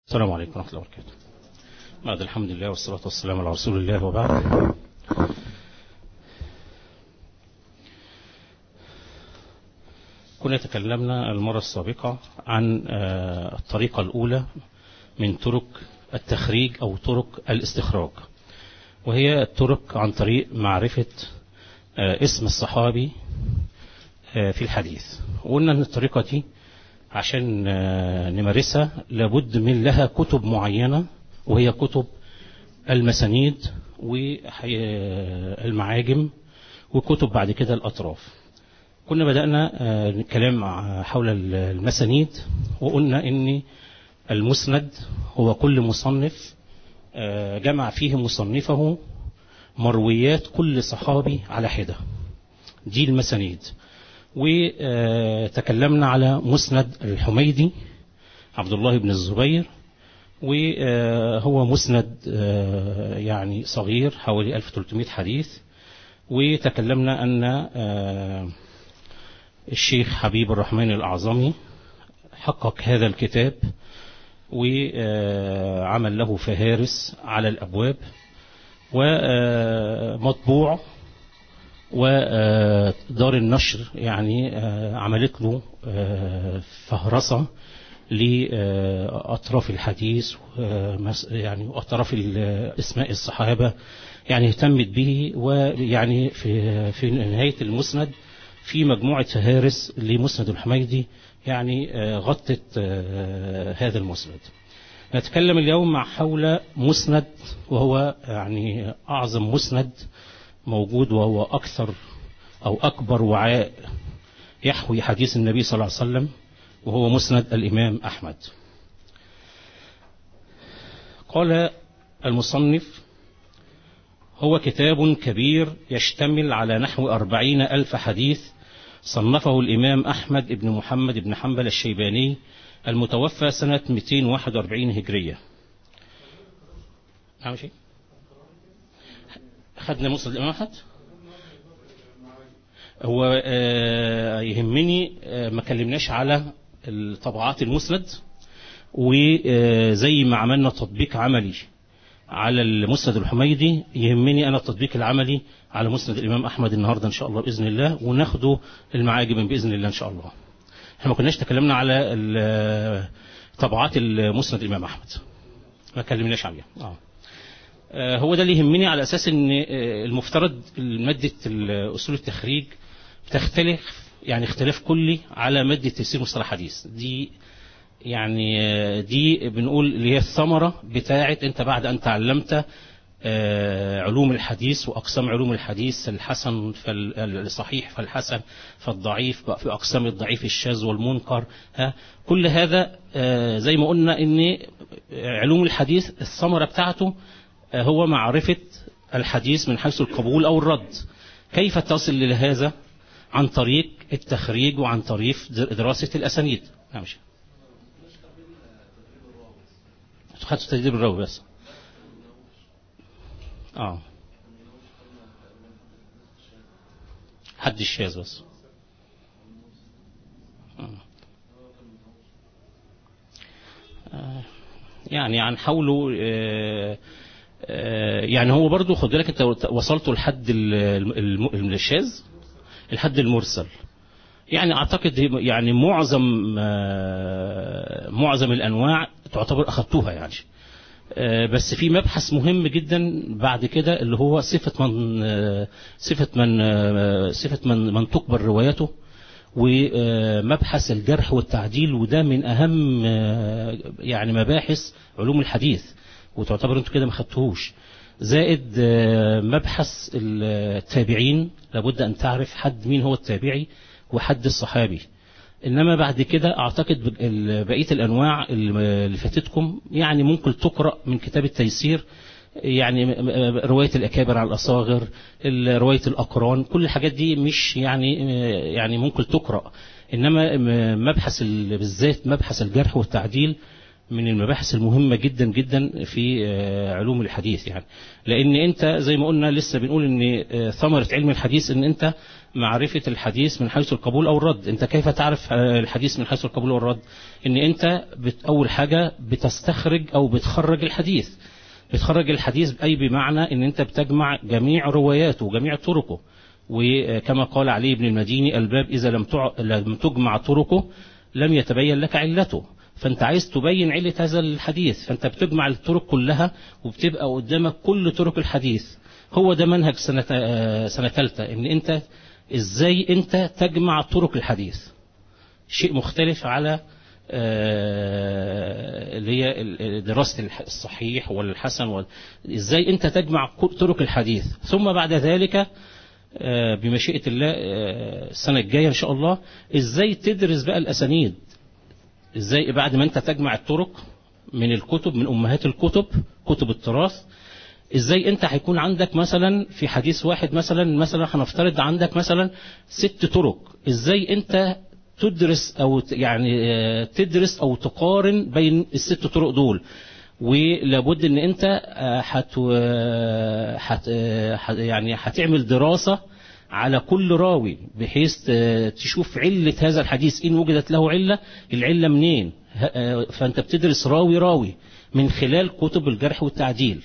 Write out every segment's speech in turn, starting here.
السلام عليكم ورحمة الله وبركاته بعد الحمد لله والصلاة والسلام على رسول الله وبعد كنا تكلمنا المرة السابقة عن الطريقة الأولى من طرق التخريج أو طرق الاستخراج وهي الطرق عن طريق معرفة اسم الصحابي في الحديث وقلنا أن الطريقة دي عشان نمارسها لابد من لها كتب معينة وهي كتب المسانيد والمعاجم وكتب بعد كده الأطراف كنا بدأنا الكلام حول المسانيد وقلنا ان المسند هو كل مصنف جمع فيه مصنفه مرويات كل صحابي على حدة دي المسانيد وتكلمنا على مسند الحميدي عبد الله بن الزبير وهو مسند يعني صغير حوالي 1300 حديث وتكلمنا أن الشيخ حبيب الرحمن الأعظمي حقق هذا الكتاب وعمل له فهارس على الأبواب ومطبوع ودار النشر يعني عملت له فهرسة لأطراف الحديث يعني وأطراف اسماء الصحابة يعني اهتمت به ويعني في في نهاية المسند في مجموعة فهارس لمسند الحميدي يعني غطت هذا المسند نتكلم اليوم مع حول مسند وهو يعني أعظم مسند موجود وهو أكثر أو أكبر وعاء يحوي حديث النبي صلى الله عليه وسلم وهو مسند الإمام أحمد قال المصنف هو كتاب كبير يشتمل على نحو أربعين ألف حديث صنفه الإمام أحمد بن محمد بن حنبل الشيباني المتوفى سنة 241 هجرية نعم شيء خدنا مسند الإمام أحمد هو يهمني ما كلمناش على طبعات المسند وزي ما عملنا تطبيق عملي على المسند الحميدي يهمني أنا التطبيق العملي على مسند الإمام أحمد النهاردة إن شاء الله بإذن الله وناخده المعاجم بإذن الله إن شاء الله احنا ما كناش تكلمنا على طبعات المسند الإمام أحمد ما كلمناش عليها آه. هو ده اللي يهمني على أساس أن المفترض مادة أصول التخريج بتختلف يعني اختلاف كلي على مادة تيسير مصطلح حديث دي يعني دي بنقول اللي هي الثمرة بتاعة انت بعد ان تعلمت علوم الحديث واقسام علوم الحديث الحسن فالصحيح فالحسن فالضعيف في اقسام الضعيف الشاذ والمنكر ها كل هذا زي ما قلنا ان علوم الحديث الثمرة بتاعته هو معرفة الحديث من حيث القبول او الرد كيف تصل لهذا عن طريق التخريج وعن طريق دراسة الاسانيد نعم خدت تدريب الراوي بس اه حد الشاذ بس آه. يعني عن حوله آه آه يعني هو برضو خد بالك انت وصلته لحد الشاذ الحد المرسل يعني اعتقد يعني معظم معظم الانواع تعتبر اخذتوها يعني بس في مبحث مهم جدا بعد كده اللي هو صفة من صفة من صفة من من تقبل روايته ومبحث الجرح والتعديل وده من اهم يعني مباحث علوم الحديث وتعتبر انتوا كده ما خدتوهوش زائد مبحث التابعين لابد ان تعرف حد مين هو التابعي وحد الصحابي إنما بعد كده أعتقد بقية الأنواع اللي فاتتكم يعني ممكن تقرأ من كتاب التيسير يعني رواية الأكابر على الأصاغر رواية الأقران كل الحاجات دي مش يعني يعني ممكن تقرأ إنما مبحث بالذات مبحث الجرح والتعديل من المباحث المهمة جدا جدا في آه، علوم الحديث يعني لأن أنت زي ما قلنا لسه بنقول أن آه، ثمرة علم الحديث أن أنت معرفة الحديث من حيث القبول أو الرد أنت كيف تعرف آه، الحديث من حيث القبول أو الرد أن أنت بت أول حاجة بتستخرج أو بتخرج الحديث بتخرج الحديث أي بمعنى أن أنت بتجمع جميع رواياته وجميع طرقه وكما قال علي بن المديني الباب إذا لم تع- لم تجمع طرقه لم يتبين لك علته فانت عايز تبين علة هذا الحديث فانت بتجمع الطرق كلها وبتبقى قدامك كل طرق الحديث هو ده منهج سنة آه، سنة ثالثة ان انت ازاي انت تجمع طرق الحديث شيء مختلف على آه، اللي هي ال- دراسة الح- الصحيح والحسن وال... ازاي انت تجمع كل طرق الحديث ثم بعد ذلك آه، بمشيئة الله آه، السنة الجاية إن شاء الله إزاي تدرس بقى الأسانيد إزاي بعد ما أنت تجمع الطرق من الكتب من أمهات الكتب كتب التراث إزاي أنت هيكون عندك مثلا في حديث واحد مثلا مثلا هنفترض عندك مثلا ست طرق إزاي أنت تدرس أو ت- يعني آه، تدرس أو تقارن بين الست طرق دول ولابد ان انت آه، هت آه، هت آه، هت- يعني هتعمل دراسة على كل راوي بحيث آه، تشوف علة هذا الحديث إن وجدت له علة العلة منين ه- آه، فأنت بتدرس راوي راوي من خلال كتب الجرح والتعديل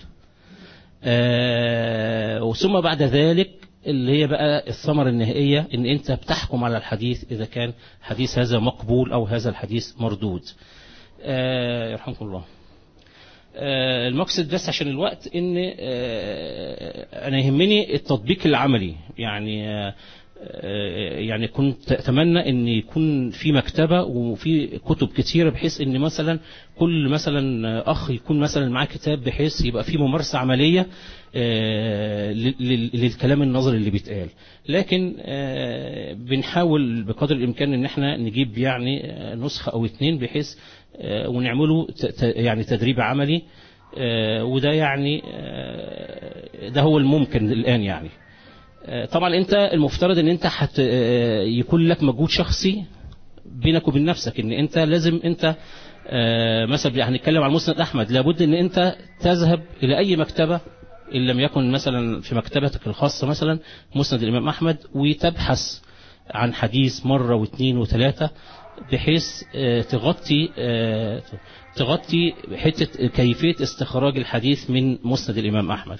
آه، وثم بعد ذلك اللي هي بقى الثمرة النهائية ان انت بتحكم على الحديث اذا كان حديث هذا مقبول او هذا الحديث مردود آه، يرحمكم الله آه، المقصد بس عشان الوقت ان آه، انا يهمني التطبيق العملي يعني آه، آه، يعني كنت اتمنى ان يكون في مكتبه وفي كتب كتيره بحيث ان مثلا كل مثلا اخ يكون مثلا معاه كتاب بحيث يبقى في ممارسه عمليه آه، لل- لل- للكلام النظري اللي بيتقال لكن آه، بنحاول بقدر الامكان ان احنا نجيب يعني آه، نسخه او اتنين بحيث آه، ونعمله ت- ت- يعني تدريب عملي آه، وده يعني آه، ده هو الممكن الآن يعني آه، طبعا انت المفترض ان انت حت آه، يكون لك مجهود شخصي بينك وبين نفسك ان انت لازم انت آه، مثلا هنتكلم عن مسند احمد لابد ان انت تذهب الى اي مكتبه ان لم يكن مثلا في مكتبتك الخاصه مثلا مسند الامام احمد وتبحث عن حديث مره واثنين وثلاثه بحيث آه، تغطي آه، تغطي حته كيفيه استخراج الحديث من مسند الامام احمد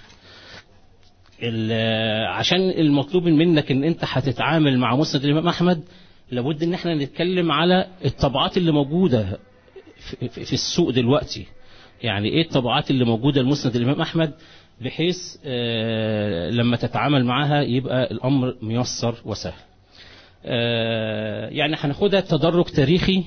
ال- عشان المطلوب منك ان انت هتتعامل مع مسند الامام احمد لابد ان احنا نتكلم على الطبعات اللي موجوده في- في في السوق دلوقتي يعني ايه الطبعات اللي موجوده لمسند الامام احمد بحيث آه، لما تتعامل معاها يبقى الامر ميسر وسهل آه، يعني هناخدها تدرج تاريخي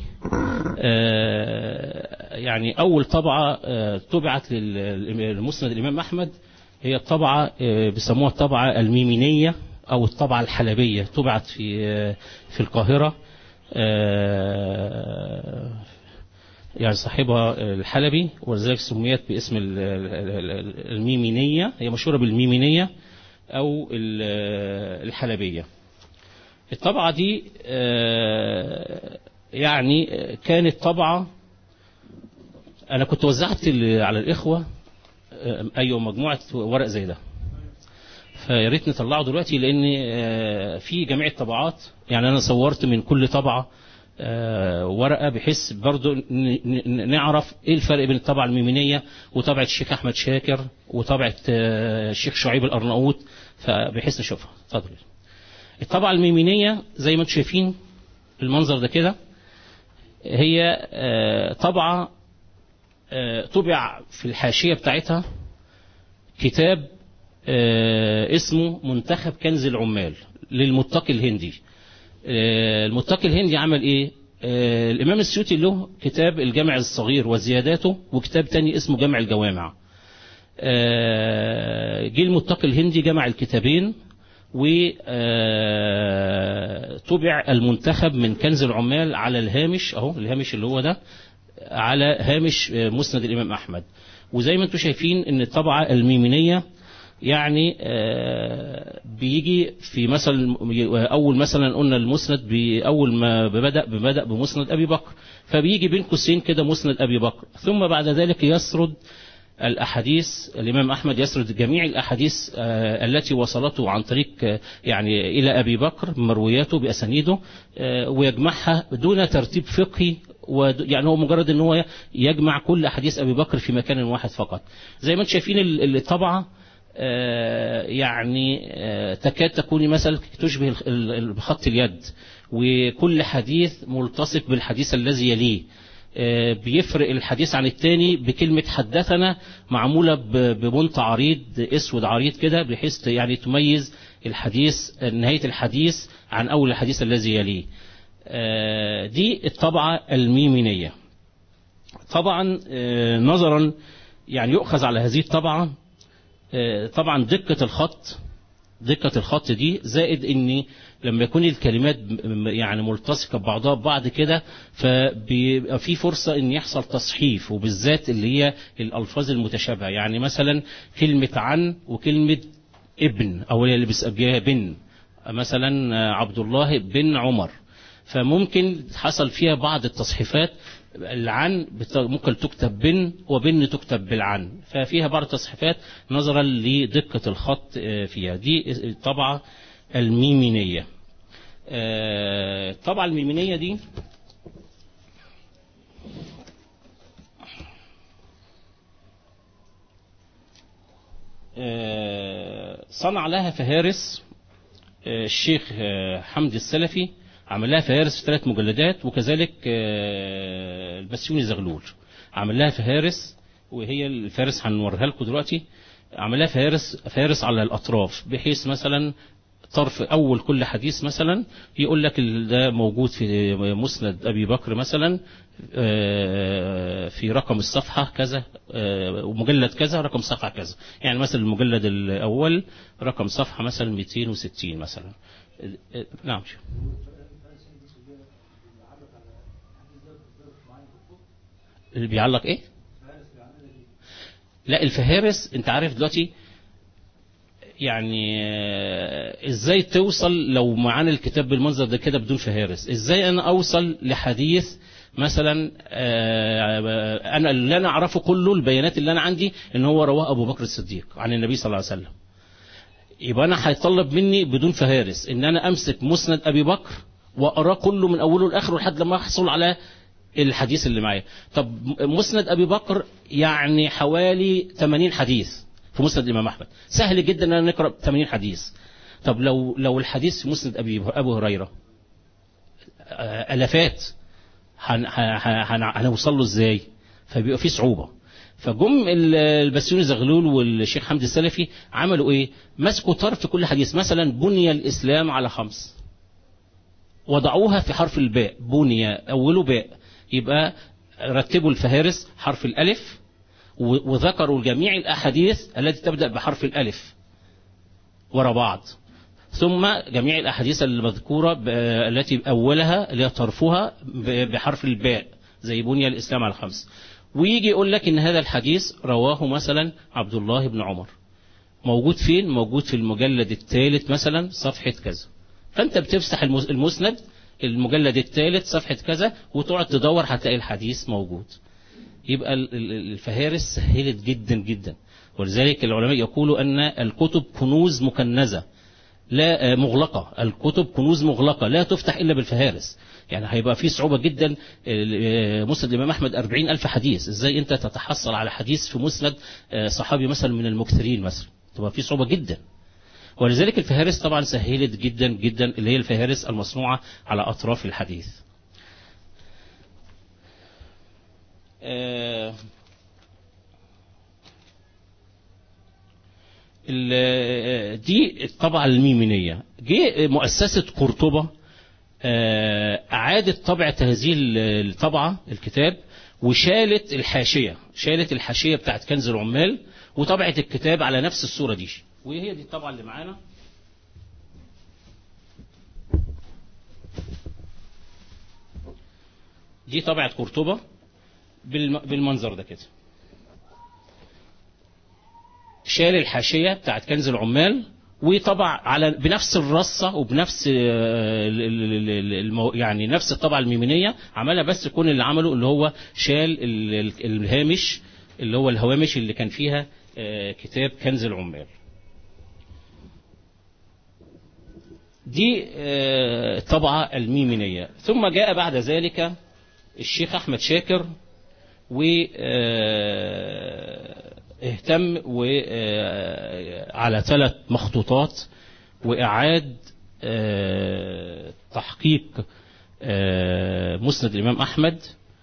آه، يعني أول طبعة آه، طبعت لل- لمسند الإمام أحمد هي الطبعة آه، بيسموها الطبعة الميمينية أو الطبعة الحلبية طبعت في آه، في القاهرة آه، يعني صاحبها الحلبي ولذلك سميت باسم ال- ال- ال- الميمينية هي مشهورة بالميمينية أو ال- الحلبية الطبعة دي آه، يعني كانت طبعة أنا كنت وزعت ال- على الإخوة آه، أيوة مجموعة ورق زي ده فيا ريت نطلعه دلوقتي لأن آه، في جميع الطبعات يعني أنا صورت من كل طبعة آه، ورقة بحيث برضو ن- ن- نعرف ايه الفرق بين الطبعة الميمينية وطبعة الشيخ أحمد شاكر وطبعة آه، الشيخ شعيب الأرناؤوط فبحيث نشوفها اتفضل الطبعة الميمينية زي ما انتم شايفين المنظر ده كده هي آه، طبعة آه، طبع في الحاشية بتاعتها كتاب آه، اسمه منتخب كنز العمال للمتقي الهندي آه، المتقي الهندي عمل ايه آه، الامام السيوطي له كتاب الجامع الصغير وزياداته وكتاب تاني اسمه جامع الجوامع آه، جه المتقي الهندي جمع الكتابين وطبع المنتخب من كنز العمال على الهامش اهو الهامش اللي هو ده على هامش آه، مسند الامام احمد وزي ما انتم شايفين ان الطبعه الميمينيه يعني آه، بيجي في مثلا اول مثلا قلنا المسند باول ما بدا بدا بمسند ابي بكر فبيجي بين قوسين كده مسند ابي بكر ثم بعد ذلك يسرد الأحاديث الإمام أحمد يسرد جميع الأحاديث آه، التي وصلته عن طريق آه، يعني إلى أبي بكر مروياته بأسانيده آه، ويجمعها دون ترتيب فقهي ود- يعني هو مجرد ان هو يجمع كل احاديث ابي بكر في مكان واحد فقط زي ما انتم شايفين ال- الطبعه آه، يعني آه، تكاد تكون مثلا تشبه ال- ال- بخط اليد وكل حديث ملتصق بالحديث الذي يليه آه، بيفرق الحديث عن التاني بكلمة حدثنا معمولة ب- ببنط عريض اسود عريض كده بحيث يعني تميز الحديث نهاية الحديث عن أول الحديث الذي يليه آه، دي الطبعة الميمينية طبعا آه، نظرا يعني يؤخذ على هذه الطبعة آه، طبعا دقة الخط دقة الخط دي زائد ان لما يكون الكلمات م- م- يعني ملتصقة ببعضها ببعض كده فبيبقى في فرصة ان يحصل تصحيف وبالذات اللي هي الالفاظ المتشابهة يعني مثلا كلمة عن وكلمة ابن او اللي بيسميها بن مثلا آه، عبد الله بن عمر فممكن حصل فيها بعض التصحيفات العن بت- ممكن تكتب بن وبن تكتب بالعن ففيها بعض التصحيفات نظرا لدقة الخط آه، فيها دي الطبعة الميمينية آه، الطبعة الميمينية دي آه، صنع لها فهارس آه، الشيخ آه، حمدي السلفي عمل لها فهارس في ثلاث مجلدات وكذلك آه، البسيوني زغلول عمل لها فهارس وهي الفهارس هنوريها لكم دلوقتي عمل لها فهارس فهارس على الاطراف بحيث مثلا طرف اول كل حديث مثلا يقول لك ال- ده موجود في مسند ابي بكر مثلا آه، في رقم الصفحه كذا آه، ومجلد كذا رقم صفحه كذا يعني مثلا المجلد الاول رقم صفحه مثلا 260 مثلا آه، نعم اللي بيعلق ايه لا الفهارس انت عارف دلوقتي يعني آه، ازاي توصل لو معانا الكتاب بالمنظر ده كده بدون فهارس ازاي انا اوصل لحديث مثلا آه، انا اللي انا اعرفه كله البيانات اللي انا عندي ان هو رواه ابو بكر الصديق عن النبي صلى الله عليه وسلم يبقى انا هيطلب مني بدون فهارس ان انا امسك مسند ابي بكر واقراه كله من اوله لاخره لحد لما احصل على الحديث اللي معايا طب مسند ابي بكر يعني حوالي 80 حديث في مسند الامام احمد سهل جدا ان انا نقرا 80 حديث طب لو لو الحديث في مسند ابي ابو هريره آه، الافات هن- ه- ه- هن- هنوصل له ازاي فبيبقى في صعوبه فجم ال- البسيوني زغلول والشيخ حمدي السلفي عملوا ايه مسكوا طرف كل حديث مثلا بني الاسلام على خمس وضعوها في حرف الباء بني اوله باء يبقى رتبوا الفهارس حرف الالف و- وذكروا جميع الاحاديث التي تبدا بحرف الالف ورا بعض ثم جميع الاحاديث المذكوره ب- التي اولها اللي هي طرفها ب- بحرف الباء زي بني الاسلام على الخمس ويجي يقول لك ان هذا الحديث رواه مثلا عبد الله بن عمر موجود فين موجود في المجلد الثالث مثلا صفحه كذا فانت بتفتح المس- المسند المجلد الثالث صفحه كذا وتقعد تدور هتلاقي الحديث موجود يبقى ال- ال- الفهارس سهلت جدا جدا ولذلك العلماء يقولوا ان الكتب كنوز مكنزه لا آه، مغلقة الكتب كنوز مغلقة لا تفتح إلا بالفهارس يعني هيبقى في صعوبة جدا آه، مسند الإمام أحمد أربعين ألف حديث إزاي أنت تتحصل على حديث في مسند آه، صحابي مثلا من المكثرين مثلا تبقى في صعوبة جدا ولذلك الفهارس طبعا سهلت جدا جدا اللي هي الفهارس المصنوعة على أطراف الحديث آه، ال- دي الطبعة الميمينية جه مؤسسة قرطبة آه، أعادت طبعة هذه الطبعة الكتاب وشالت الحاشية شالت الحاشية بتاعت كنز العمال وطبعت الكتاب على نفس الصورة دي وهي دي الطبعة اللي معانا دي طبعة قرطبة بالم- بالمنظر ده كده شال الحاشية بتاعت كنز العمال وطبع على بنفس الرصة وبنفس آه، ال- ال- ال- المو يعني نفس الطبعة الميمينية عملها بس كون اللي عمله اللي هو شال ال- ال- الهامش اللي هو الهوامش اللي كان فيها آه، كتاب كنز العمال دي آه، الطبعة الميمينية ثم جاء بعد ذلك الشيخ أحمد شاكر و آه، اهتم و آه، على ثلاث مخطوطات وإعاد آه، تحقيق آه، مسند الإمام أحمد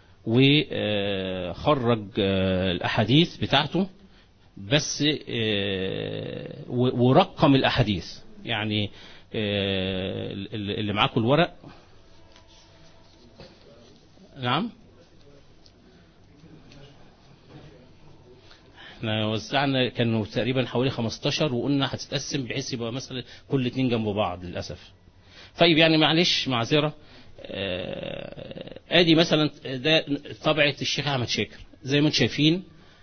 وخرج آه، الأحاديث بتاعته بس آه، و- ورقم الأحاديث يعني آه، اللي اللي معاكم الورق نعم احنا وزعنا كانوا تقريبا حوالي 15 وقلنا هتتقسم بحيث يبقى مثلا كل اتنين جنب بعض للاسف طيب يعني معلش معذره آه، ادي مثلا ده طبعه الشيخ احمد شاكر زي ما انتم شايفين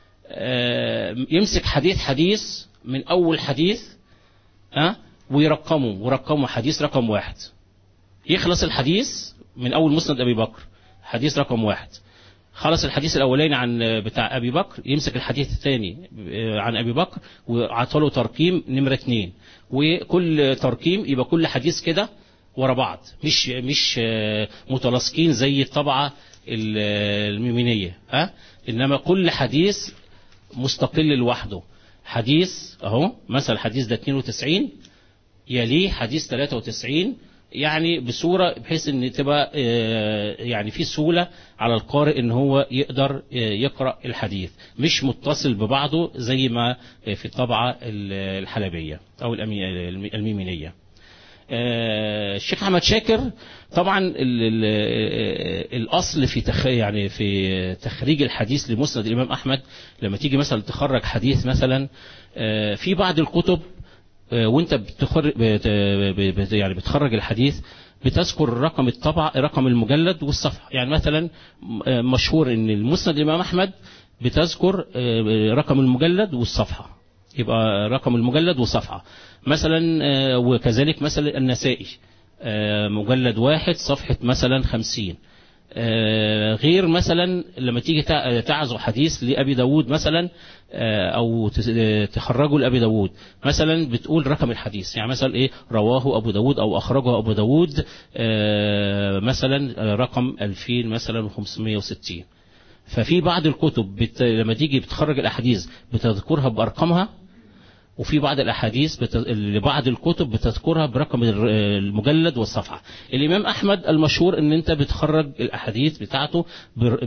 آه، يمسك حديث حديث من اول حديث ها ويرقمه ورقمه حديث رقم واحد يخلص الحديث من اول مسند ابي بكر حديث رقم واحد خلص الحديث الاولاني عن بتاع ابي بكر يمسك الحديث الثاني عن ابي بكر وعطاله ترقيم نمره اثنين وكل ترقيم يبقى كل حديث كده ورا بعض مش مش آه، متلاصقين زي الطبعه ال- الميمينيه ها انما كل حديث مستقل لوحده حديث اهو مثلا حديث ده 92 يليه حديث 93 يعني بصورة بحيث ان تبقى آه، يعني في سهولة على القارئ ان هو يقدر آه، يقرأ الحديث مش متصل ببعضه زي ما آه، في الطبعة ال- الحلبية او الأمي- الميمينية آه، الشيخ احمد شاكر طبعا ال ال الاصل في تخ يعني في تخريج الحديث لمسند الامام احمد لما تيجي مثلا تخرج حديث مثلا آه، في بعض الكتب آه، وانت بتخرج بت بت يعني بتخرج الحديث بتذكر رقم الطبع رقم المجلد والصفحه يعني مثلا آه، مشهور ان المسند الامام احمد بتذكر آه، رقم المجلد والصفحه يبقى رقم المجلد وصفحه مثلا آه، وكذلك مثلا النسائي آه، مجلد واحد صفحه مثلا خمسين آه، غير مثلا لما تيجي تع- تعزو حديث لأبي داود مثلا آه، أو تس- آه، تخرجه لأبي داود مثلا بتقول رقم الحديث يعني مثلا إيه رواه أبو داود أو أخرجه أبو داود آه، مثلا آه، رقم 2000 مثلا 560 ففي بعض الكتب بت... لما تيجي بتخرج الأحاديث بتذكرها بأرقامها وفي بعض الأحاديث بت... لبعض الكتب بتذكرها برقم الر- المجلد والصفحة الإمام أحمد المشهور أن أنت بتخرج الأحاديث بتاعته بر...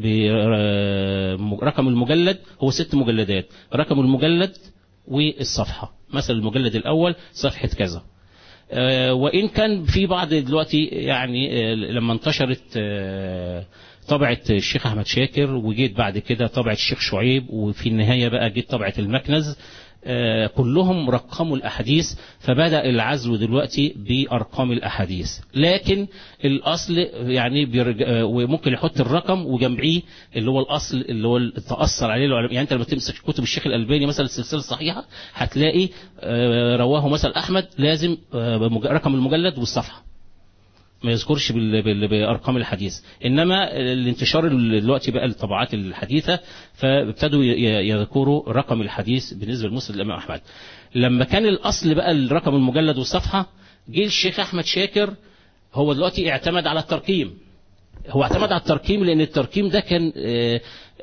برقم المجلد هو ست مجلدات رقم المجلد والصفحة مثلا المجلد الأول صفحة كذا آه، وإن كان في بعض دلوقتي يعني آه، لما انتشرت آه، طبعة الشيخ أحمد شاكر وجيت بعد كده طبعة الشيخ شعيب وفي النهاية بقى جيت طبعة المكنز آه، كلهم رقموا الأحاديث فبدأ العزو دلوقتي بأرقام الأحاديث لكن الأصل يعني بيرج... آه، وممكن يحط الرقم وجنبيه اللي هو الأصل اللي هو تأثر عليه العلماء يعني أنت لما تمسك كتب الشيخ الألباني مثلا السلسلة الصحيحة هتلاقي آه، رواه مثلا أحمد لازم آه، بمج- رقم المجلد والصفحة ما يذكرش بال- بال- بارقام الحديث انما الانتشار دلوقتي بقى الطبعات الحديثه فابتدوا ي- يذكروا رقم الحديث بالنسبه لمسند الامام احمد لما كان الاصل بقى الرقم المجلد والصفحه جه الشيخ احمد شاكر هو دلوقتي اعتمد على الترقيم هو اعتمد على الترقيم لان الترقيم ده كان آه،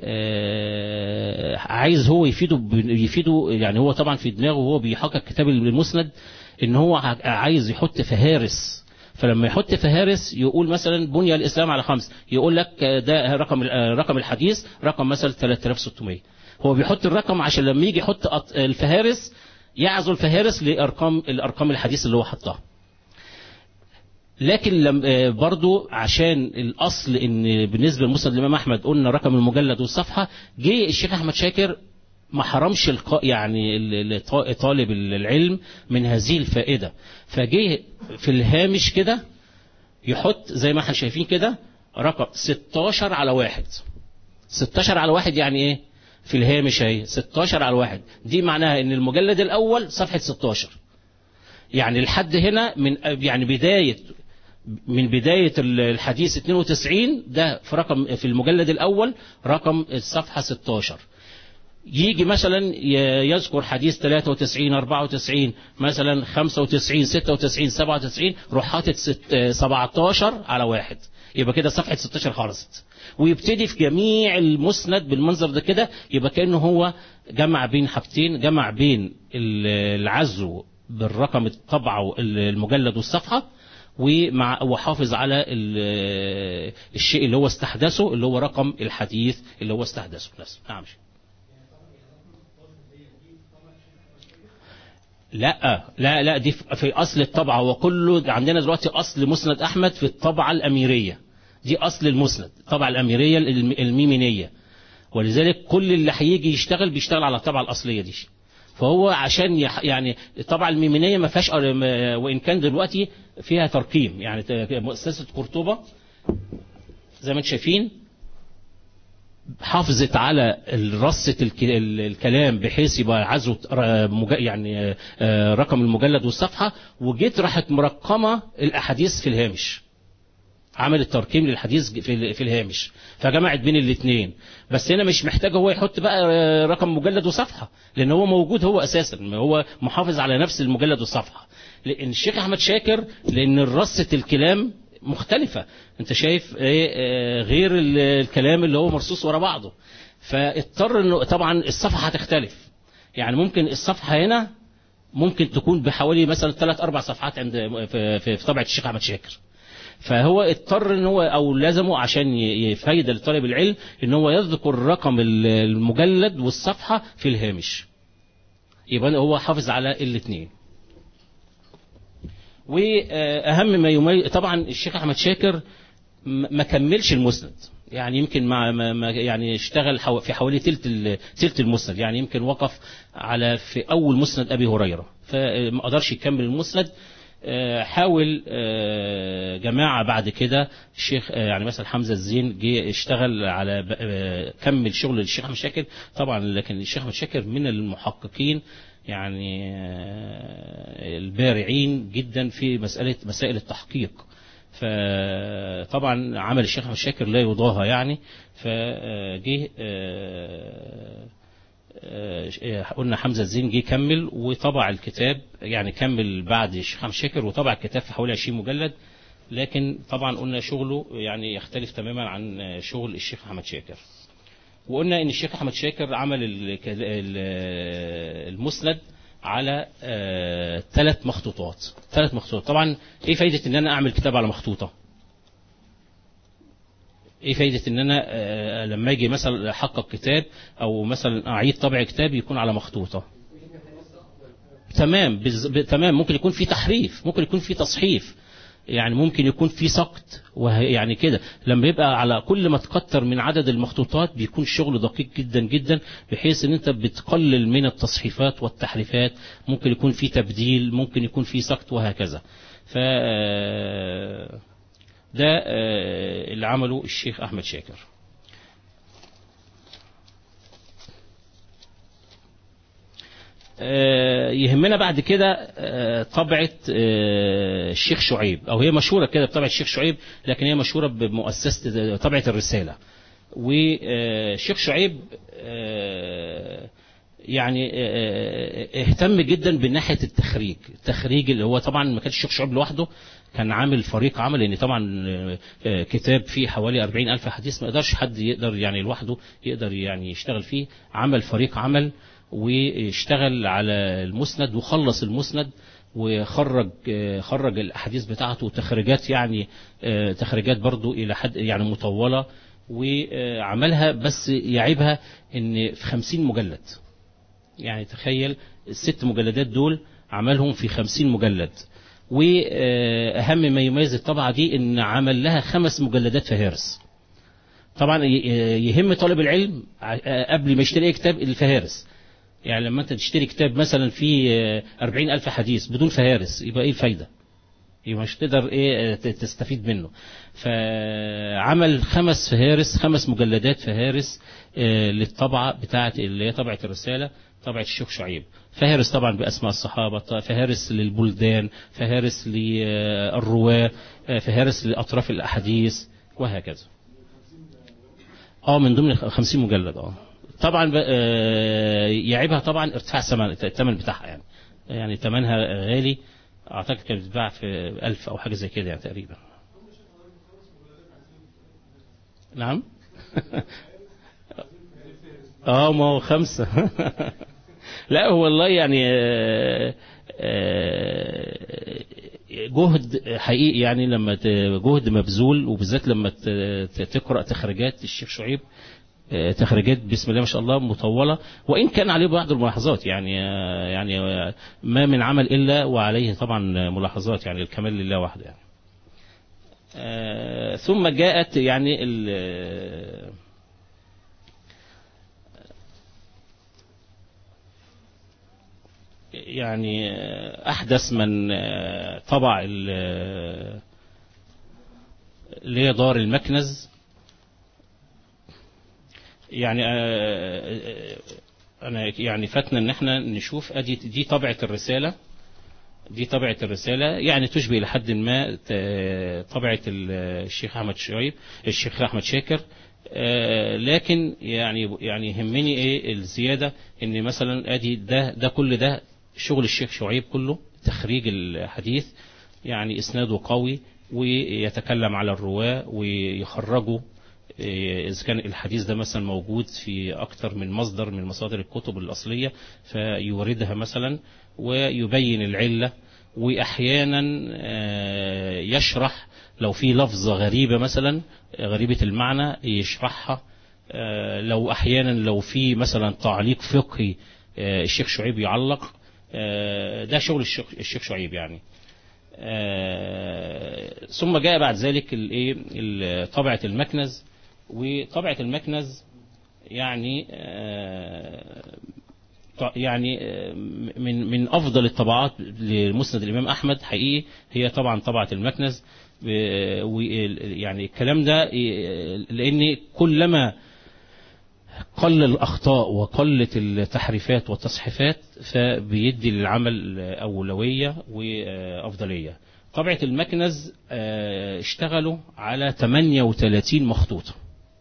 آه، عايز هو يفيده ب- يفيده يعني هو طبعا في دماغه وهو بيحقق كتاب المسند ان هو ع- عايز يحط فهارس فلما يحط فهارس يقول مثلا بني الاسلام على خمس يقول لك آه، ده رقم آه، رقم الحديث رقم مثلا 3600 هو بيحط الرقم عشان لما يجي يحط أط- الفهارس يعزو الفهارس لارقام الارقام الحديث اللي هو حطها لكن لم آه، برضو عشان الاصل ان بالنسبه لمسند الامام احمد قلنا رقم المجلد والصفحه جه الشيخ احمد شاكر ما حرمش الق... يعني ال- ال- ط- طالب العلم من هذه الفائده فجه في الهامش كده يحط زي ما احنا شايفين كده رقم 16 على واحد 16 على واحد يعني ايه في الهامش اهي 16 على واحد دي معناها ان المجلد الاول صفحة 16 يعني الحد هنا من يعني بداية من بداية الحديث 92 ده في رقم في المجلد الأول رقم الصفحة 16 يجي مثلا ي- يذكر حديث 93 94 مثلا 95 96 97 روح حاطط ست- 17 على واحد يبقى كده صفحة 16 خلصت ويبتدي في جميع المسند بالمنظر ده كده يبقى كأنه هو جمع بين حاجتين جمع بين ال- العزو بالرقم الطبعة المجلد والصفحة ومع وحافظ على ال- الشيء اللي هو استحدثه اللي هو رقم الحديث اللي هو استحدثه بس نعم لا لا لا دي في اصل الطبعه وكله عندنا دلوقتي اصل مسند احمد في الطبعه الاميريه دي اصل المسند الطبعه الاميريه الم- الميمينيه ولذلك كل اللي هيجي يشتغل بيشتغل على الطبعه الاصليه دي فهو عشان يح يعني الطبعه الميمينيه ما فيهاش أر- ما- وان كان دلوقتي فيها ترقيم يعني ت- مؤسسه قرطبه زي ما انتم شايفين حافظت على رصة الك- ال- الكلام بحيث يبقى عزو ر- مج- يعني آه، رقم المجلد والصفحة وجيت راحت مرقمة الأحاديث في الهامش عملت ترقيم للحديث في ال- في الهامش فجمعت بين الاثنين بس هنا مش محتاج هو يحط بقى آه، رقم مجلد وصفحة لأن هو موجود هو أساسا هو محافظ على نفس المجلد والصفحة لأن الشيخ أحمد شاكر لأن رصة الكلام مختلفة انت شايف ايه آه، غير ال- الكلام اللي هو مرصوص ورا بعضه فاضطر انه طبعا الصفحة هتختلف يعني ممكن الصفحة هنا ممكن تكون بحوالي مثلا ثلاث اربع صفحات عند في, في, في طبعة الشيخ احمد شاكر فهو اضطر ان هو او لازمه عشان ي- يفيد لطالب العلم ان هو يذكر رقم ال- المجلد والصفحة في الهامش يبقى هو حافظ على الاثنين واهم ما يميز طبعا الشيخ احمد شاكر م- ما كملش المسند يعني يمكن مع ما ما- يعني اشتغل حو- في حوالي تلت ال- تلت المسند يعني يمكن وقف على في اول مسند ابي هريره فما قدرش يكمل المسند آه، حاول آه، جماعة بعد كده الشيخ آه، يعني مثلا حمزة الزين جه اشتغل على ب- آه، كمل شغل الشيخ أحمد شاكر طبعا لكن الشيخ أحمد شاكر من المحققين يعني آه، البارعين جدا في مسألة مسائل التحقيق فطبعا عمل الشيخ أحمد شاكر لا يضاهى يعني فجه آه، آه، قلنا حمزة الزين جه كمل وطبع الكتاب يعني كمل بعد الشيخ أحمد شاكر وطبع الكتاب في حوالي 20 مجلد لكن طبعا قلنا شغله يعني يختلف تماما عن شغل الشيخ أحمد شاكر وقلنا ان الشيخ احمد شاكر عمل ال- ال- المسند على ثلاث مخطوطات ثلاث مخطوطات طبعا ايه فايدة ان انا اعمل كتاب على مخطوطة ايه فايدة ان انا آه، لما اجي مثلا احقق كتاب او مثلا اعيد طبع كتاب يكون على مخطوطة تمام بز... ب... تمام ممكن يكون في تحريف ممكن يكون في تصحيف يعني ممكن يكون في سقط وه... يعني كده لما يبقى على كل ما تكتر من عدد المخطوطات بيكون الشغل دقيق جدا جدا بحيث ان انت بتقلل من التصحيفات والتحريفات ممكن يكون في تبديل ممكن يكون في سقط وهكذا ف ده آه، اللي عمله الشيخ احمد شاكر آه، يهمنا بعد كده آه، طبعة آه، الشيخ شعيب أو هي مشهورة كده بطبعة الشيخ شعيب لكن هي مشهورة بمؤسسة طبعة الرسالة والشيخ شعيب آه، يعني آه، اهتم جدا بناحية التخريج التخريج اللي هو طبعا ما كانش الشيخ شعيب لوحده كان عامل فريق عمل لان طبعا آه، كتاب فيه حوالي 40 ألف حديث ما يقدرش حد يقدر يعني لوحده يقدر يعني يشتغل فيه عمل فريق عمل واشتغل على المسند وخلص المسند وخرج آه، خرج الاحاديث بتاعته تخريجات يعني آه، تخريجات برضو الى حد يعني مطوله وعملها بس يعيبها ان في 50 مجلد يعني تخيل الست مجلدات دول عملهم في 50 مجلد واهم ما يميز الطبعه دي ان عمل لها خمس مجلدات فهارس طبعا ي- يهم طالب العلم ع- قبل ما يشتري أي كتاب الفهارس يعني لما انت تشتري كتاب مثلا فيه آه، أربعين ألف حديث بدون فهارس يبقى ايه الفايدة يبقى مش تقدر ايه ت- تستفيد منه فعمل خمس فهارس خمس مجلدات فهارس آه، للطبعة بتاعة اللي هي طبعة الرسالة طبعة الشيخ شعيب فهارس طبعا بأسماء الصحابة ط- فهارس للبلدان فهارس للرواة آه، فهارس لأطراف الأحاديث وهكذا اه من ضمن الخ- 50 مجلد اه طبعا ب- آه، يعيبها طبعا ارتفاع الثمن الثمن بتاعها يعني يعني ثمنها غالي اعتقد كانت بتتباع في 1000 او حاجه زي كده يعني تقريبا نعم اه ما هو خمسة لا هو والله يعني آه، آه، جهد حقيقي يعني لما ت- جهد مبذول وبالذات لما ت- ت- تقرأ تخريجات الشيخ شعيب آه، تخريجات بسم الله ما شاء الله مطولة وإن كان عليه بعض الملاحظات يعني آه، يعني آه، ما من عمل إلا وعليه طبعا ملاحظات يعني الكمال لله وحده يعني آه، ثم جاءت يعني ال- يعني أحدث من طبع ال- اللي هي دار المكنز يعني آه، أنا يعني فاتنا إن إحنا نشوف أدي دي طبعة الرسالة دي طبعة الرسالة يعني تشبه إلى حد ما ت- طبعة الشيخ أحمد شعيب الشيخ أحمد شاكر آه، لكن يعني يعني يهمني ايه الزياده ان مثلا ادي ده ده كل ده شغل الشيخ شعيب كله تخريج الحديث يعني اسناده قوي ويتكلم على الرواه ويخرجوا إيه، إذا كان الحديث ده مثلا موجود في أكثر من مصدر من مصادر الكتب الأصلية فيوردها مثلا ويبين العلة وأحيانا آه، يشرح لو في لفظة غريبة مثلا غريبة المعنى يشرحها آه، لو أحيانا لو في مثلا تعليق فقهي آه، الشيخ شعيب يعلق آه، ده شغل الشيخ الشيخ شعيب يعني آه، ثم جاء بعد ذلك الايه ال- طبعة المكنز وطبعة المكنز يعني آه، ط- يعني آه، من من افضل الطبعات لمسند الامام احمد حقيقي هي طبعا طبعة المكنز ب- و- يعني الكلام ده آه، لان كلما قل الأخطاء وقلت التحريفات والتصحيفات فبيدي للعمل أولوية وأفضلية طبعة المكنز آه، اشتغلوا على 38 مخطوطة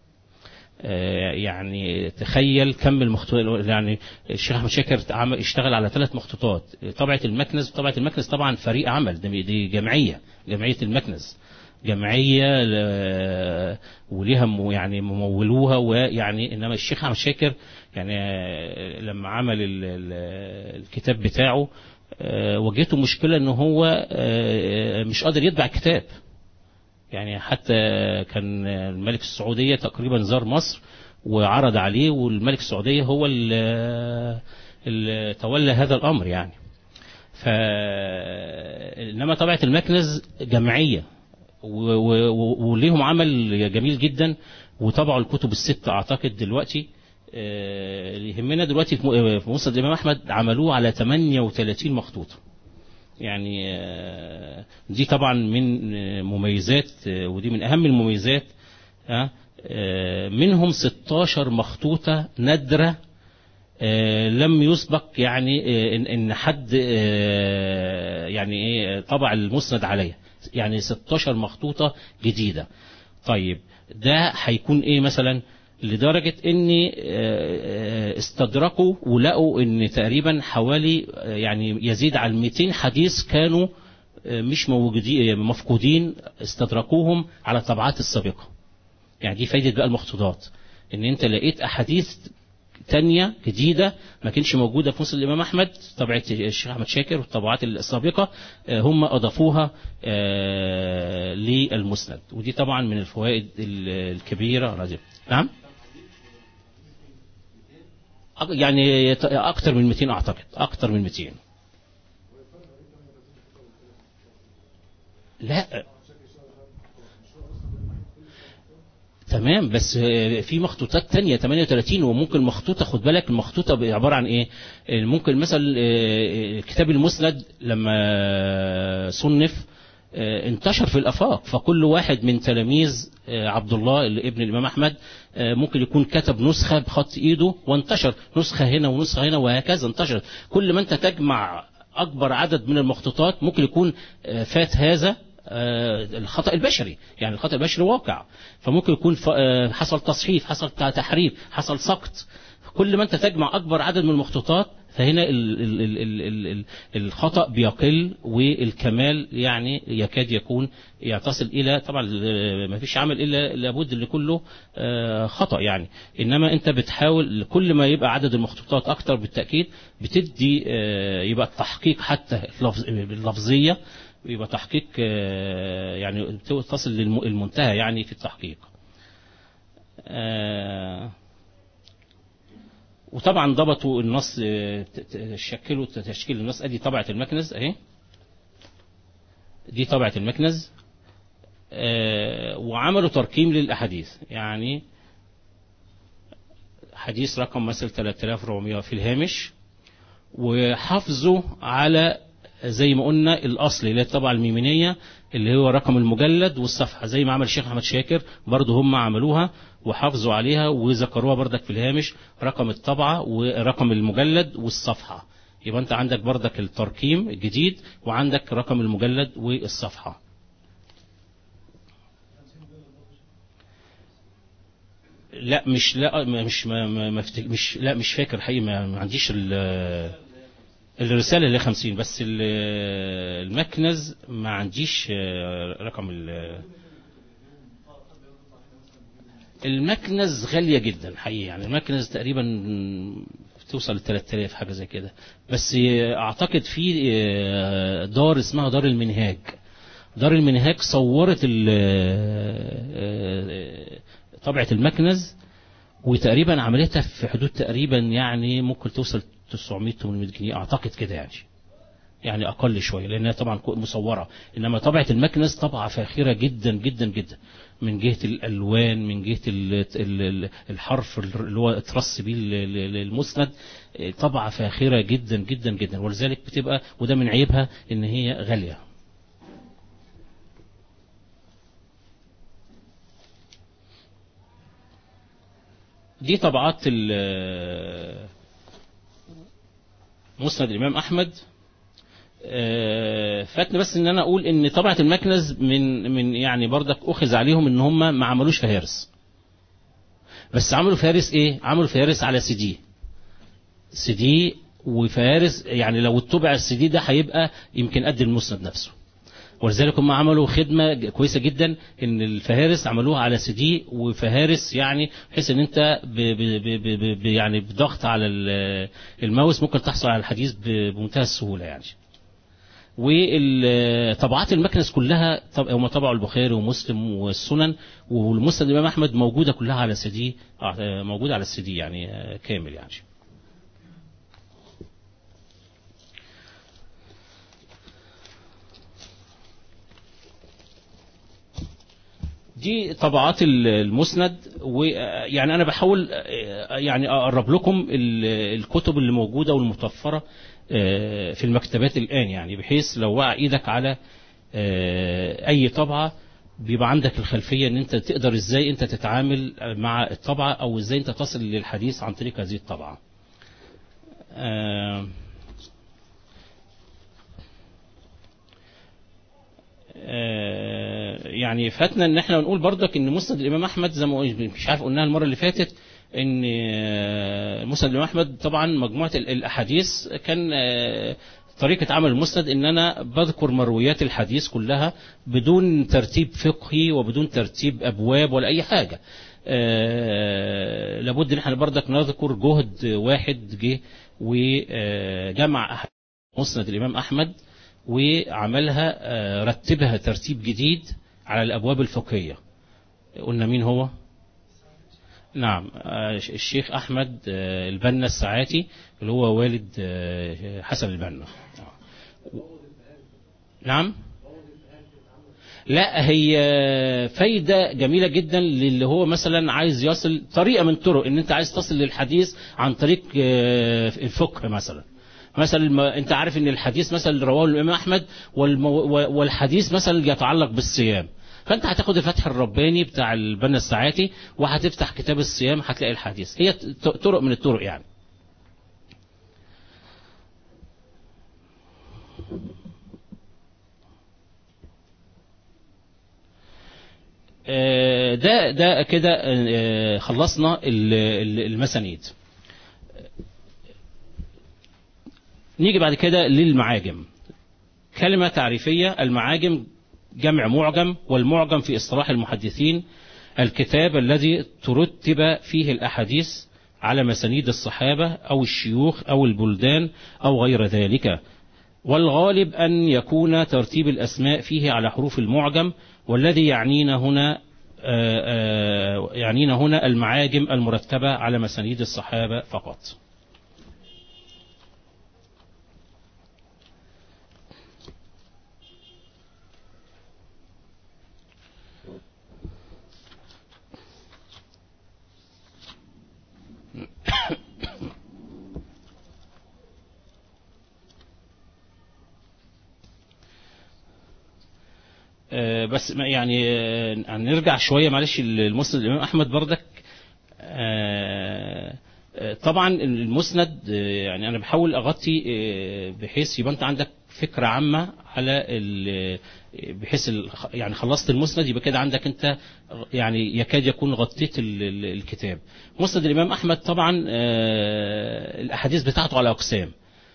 آه، يعني تخيل كم المخطوطات يعني الشيخ احمد شاكر عمل- اشتغل على ثلاث مخطوطات طبعة المكنز طبعة المكنز طبعا فريق عمل دي دي جمعية جمعية المكنز جمعية ل- وليها م- يعني ممولوها ويعني انما الشيخ احمد شاكر يعني آه، لما عمل ال- ال- الكتاب بتاعه آه، واجهته مشكلة ان هو آه، مش قادر يطبع الكتاب يعني حتى كان الملك السعودية تقريبا زار مصر وعرض عليه والملك السعودية هو اللي اللي تولى هذا الأمر يعني ف انما طبعة المكنز جمعية و- و- و- وليهم عمل جميل جدا وطبعوا الكتب الست اعتقد دلوقتي آه، اللي يهمنا دلوقتي في م- في مسند الامام احمد عملوه على 38 مخطوطه يعني آه، دي طبعا من آه، مميزات آه، ودي من اهم المميزات آه، آه، منهم 16 مخطوطه نادره آه، لم يسبق يعني آه، ان إن حد آه، يعني ايه طبع المسند عليها يعني 16 مخطوطه جديده طيب ده هيكون ايه مثلا لدرجة ان آه، آه، استدركوا ولقوا ان تقريبا حوالي آه، يعني يزيد عن 200 حديث كانوا آه، مش موجودين مفقودين استدركوهم على الطبعات السابقة يعني دي فايدة بقى المخطوطات ان انت لقيت احاديث تانية جديدة ما كانش موجودة في مسلم الإمام أحمد طبعة الشيخ أحمد شاكر والطبعات السابقة آه، هم أضافوها آه، للمسند ودي طبعا من الفوائد ال- الكبيرة العظيمة. نعم أق- يعني يت- أكتر من 200 أعتقد أكتر من 200 لا تمام بس آه، في مخطوطات تانية 38 وممكن مخطوطة خد بالك المخطوطة عبارة عن ايه آه، ممكن مثلا آه، كتاب المسند لما صنف آه، انتشر في الافاق فكل واحد من تلاميذ آه، عبد الله اللي ابن الامام احمد آه، ممكن يكون كتب نسخه بخط ايده وانتشر نسخه هنا ونسخه هنا وهكذا انتشرت كل ما انت تجمع اكبر عدد من المخطوطات ممكن يكون آه، فات هذا آه، الخطأ البشري يعني الخطأ البشري واقع فممكن يكون ف- آه، حصل تصحيف حصل تحريف حصل سقط كل ما انت تجمع اكبر عدد من المخطوطات فهنا ال ال ال ال ال ال الخطأ بيقل والكمال يعني يكاد يكون يتصل الى طبعا ما فيش عمل الا لابد اللي كله آه، خطأ يعني انما انت بتحاول كل ما يبقى عدد المخطوطات اكتر بالتأكيد بتدي آه، يبقى التحقيق حتى اللفظ- اللفظية يبقى تحقيق آه، يعني تصل للمنتهى يعني في التحقيق آه، وطبعا ضبطوا النص آه، ت- ت- شكلوا تشكيل النص ادي طبعة المكنز اهي دي طبعة المكنز آه، وعملوا ترقيم للاحاديث يعني حديث رقم مثلا 3400 في الهامش وحافظوا على زي ما قلنا الاصل اللي هي الطبعه الميمونيه اللي هو رقم المجلد والصفحه زي ما عمل الشيخ احمد شاكر برضه هم عملوها وحافظوا عليها وذكروها بردك في الهامش رقم الطبعه ورقم المجلد والصفحه يبقى انت عندك بردك الترقيم الجديد وعندك رقم المجلد والصفحه لا مش لا مش ما ما ما افتك- مش لا مش فاكر حقيقي ما, ما عنديش ال- الرسالة اللي 50 بس ال- المكنز ما عنديش آه، رقم ال- المكنز غالية جدا حقيقي يعني المكنز تقريبا توصل ل 3000 حاجة زي كده بس آه، اعتقد في آه، دار اسمها دار المنهاج دار المنهاج صورت ال- آه، طبعة المكنز وتقريبا عملتها في حدود تقريبا يعني ممكن توصل 900 800 جنيه اعتقد كده يعني يعني اقل شويه لانها طبعا كو- مصوره انما طبعه المكنز طبعه فاخره جدا جدا جدا من جهه الالوان من جهه ال- ال- ال- الحرف اللي هو اترص بيه ال- ال- المسند اه، طبعه فاخره جدا جدا جدا ولذلك بتبقى وده من عيبها ان هي غاليه دي طبعات ال- مسند الإمام أحمد آه، فاتني بس ان انا اقول ان طبعة المكنز من من يعني بردك اخذ عليهم ان هم ما عملوش فهارس بس عملوا فهارس ايه عملوا فهارس على سي دي سي دي وفهارس يعني لو اتبع السي دي ده هيبقى يمكن قد المسند نفسه ولذلك هم عملوا خدمة ج- كويسة جدا ان الفهارس عملوها على سي دي وفهارس يعني بحيث ان انت ب ب ب ب ب يعني بضغط على ال- الماوس ممكن تحصل على الحديث ب- بمنتهى السهولة يعني وطبعات المكنس كلها طب هم طبعوا البخاري ومسلم والسنن والمسند الامام احمد موجوده كلها على سي دي آه، موجوده على السي دي يعني آه، كامل يعني دي طبعات ال- المسند ويعني انا بحاول آه، يعني اقرب لكم ال- الكتب اللي موجوده والمتوفره آه، في المكتبات الان يعني بحيث لو وقع ايدك على آه، اي طبعه بيبقى عندك الخلفيه ان انت تقدر ازاي انت تتعامل مع الطبعه او ازاي انت تصل للحديث عن طريق هذه الطبعه. آه، آه، يعني فاتنا ان احنا نقول برضك ان مسند الامام احمد زي ما قلت- مش عارف قلناها المره اللي فاتت ان آه، مسند الامام احمد طبعا مجموعه ال- الاحاديث كان آه، طريقة عمل المسند ان انا بذكر مرويات الحديث كلها بدون ترتيب فقهي وبدون ترتيب ابواب ولا اي حاجة آه، لابد ان احنا برضك نذكر جهد واحد جه وجمع أحاديث مسند الامام احمد وعملها آه، رتبها ترتيب جديد على الابواب الفقهيه قلنا مين هو نعم آه، الشيخ احمد آه، البنا الساعاتي اللي هو والد آه، حسن البنا نعم لا هي فايدة جميلة جدا للي هو مثلا عايز يصل طريقة من طرق ان انت عايز تصل للحديث عن طريق آه، الفقه مثلا مثلا الم- انت عارف ان الحديث مثلا اللي رواه الامام احمد والمو... و- والحديث مثلا يتعلق بالصيام فانت هتاخد الفتح الرباني بتاع البنا الساعاتي وهتفتح كتاب الصيام هتلاقي الحديث هي ت- طرق من الطرق يعني آه، ده ده كده آه، خلصنا ال- ال- المسانيد نيجي بعد كده للمعاجم كلمة تعريفية المعاجم جمع معجم والمعجم في اصطلاح المحدثين الكتاب الذي ترتب فيه الأحاديث على مسانيد الصحابة أو الشيوخ أو البلدان أو غير ذلك والغالب أن يكون ترتيب الأسماء فيه على حروف المعجم والذي يعنينا هنا آه، آه، يعنينا هنا المعاجم المرتبة على مسانيد الصحابة فقط آه، بس ما- يعني آه، هنرجع شوية معلش المسند الإمام أحمد بردك آه، آه، طبعا المسند آه، يعني أنا بحاول أغطي آه، بحيث يبقى أنت عندك فكرة عامة على ال- بحيث ال- يعني خلصت المسند يبقى كده عندك أنت يعني يكاد يكون غطيت ال- ال- الكتاب مسند الإمام أحمد طبعا آه، الأحاديث بتاعته على أقسام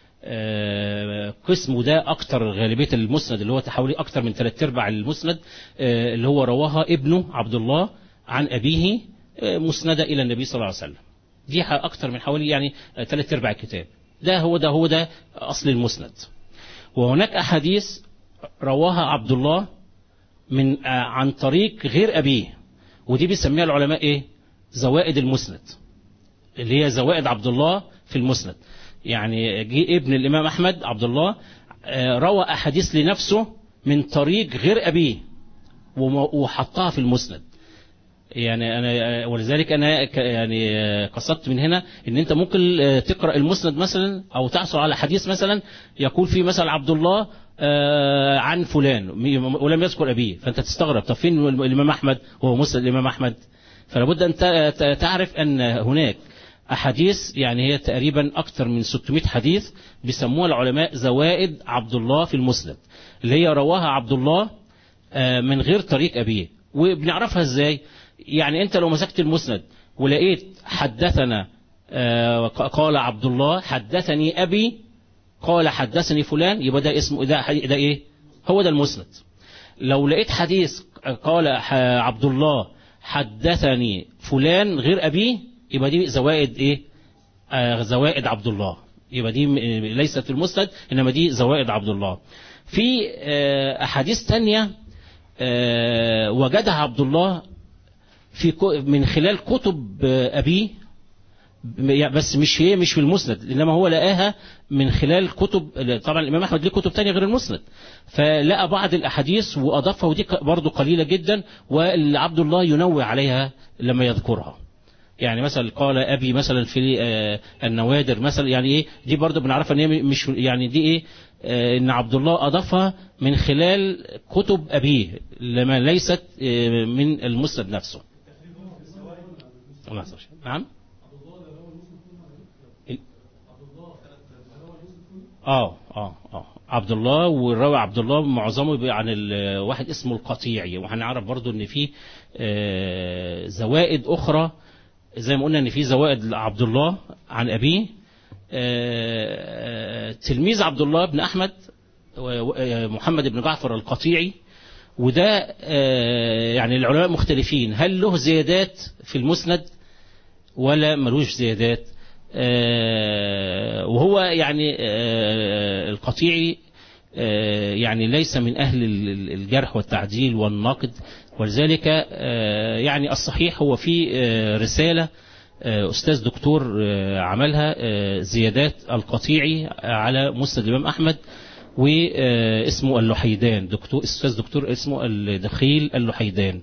آه، قسم وده اكتر غالبيه المسند اللي هو حوالي اكتر من ثلاث ارباع المسند آه، اللي هو رواها ابنه عبد الله عن ابيه آه، مسنده الى النبي صلى الله عليه وسلم دي ح- اكتر من حوالي يعني ثلاث ارباع الكتاب ده هو ده هو ده اصل المسند وهناك احاديث رواها عبد الله من آه، عن طريق غير ابيه ودي بيسميها العلماء ايه زوائد المسند اللي هي زوائد عبد الله في المسند يعني جه ابن الإمام أحمد عبد الله آه، روى أحاديث لنفسه من طريق غير أبيه وم- وحطها في المسند يعني أنا آه، ولذلك أنا ك- يعني آه، قصدت من هنا إن أنت ممكن آه، تقرأ المسند مثلا أو تحصل على حديث مثلا يقول فيه مثلا عبد الله آه، عن فلان م- ولم يذكر أبيه فأنت تستغرب طب فين الإمام أحمد وهو مسند الإمام أحمد فلابد أن ت- ت- تعرف أن هناك أحاديث يعني هي تقريبا أكثر من 600 حديث بيسموها العلماء زوائد عبد الله في المسند اللي هي رواها عبد الله آه، من غير طريق أبيه وبنعرفها إزاي يعني أنت لو مسكت المسند ولقيت حدثنا آه، قال عبد الله حدثني أبي قال حدثني فلان يبقى ده اسمه ده ده إيه هو ده المسند لو لقيت حديث قال ح- عبد الله حدثني فلان غير أبيه يبقى دي زوائد إيه آه زوائد عبد الله يبقى دي م- ليست في المسند إنما دي زوائد عبد الله في آه أحاديث تانية آه وجدها عبد الله في كو- من خلال كتب آه، أبيه ب- بس مش هي مش في المسند انما هو لقاها من خلال كتب طبعا الامام احمد ليه كتب تانية غير المسند فلقى بعض الاحاديث واضافها ودي ق- برضو قليله جدا وعبد الله ينوع عليها لما يذكرها يعني مثلا قال ابي مثلا في آه، النوادر مثلا يعني ايه دي برضو بنعرفها ان هي مش يعني دي ايه آه، ان عبد الله اضافها من خلال كتب ابيه لما ليست آه، من المسند نفسه الله يحفظك. نعم اه اه اه عبد الله والراوي عبد الله معظمه بيبقى عن ال- واحد اسمه القطيعي وهنعرف برضو ان في آه، زوائد اخرى زي ما قلنا ان في زوائد عبد الله عن ابيه آه، تلميذ عبد الله بن احمد و- و- آه، محمد بن جعفر القطيعي وده آه، يعني العلماء مختلفين هل له زيادات في المسند ولا ملوش زيادات آه، وهو يعني آه، القطيعي آه، يعني ليس من أهل ال- ال- الجرح والتعديل والنقد ولذلك آه، يعني الصحيح هو في آه، رسالة آه، أستاذ دكتور آه، عملها آه، زيادات القطيعي على مسند الإمام أحمد واسمه اللحيدان دكتور أستاذ دكتور اسمه الدخيل اللحيدان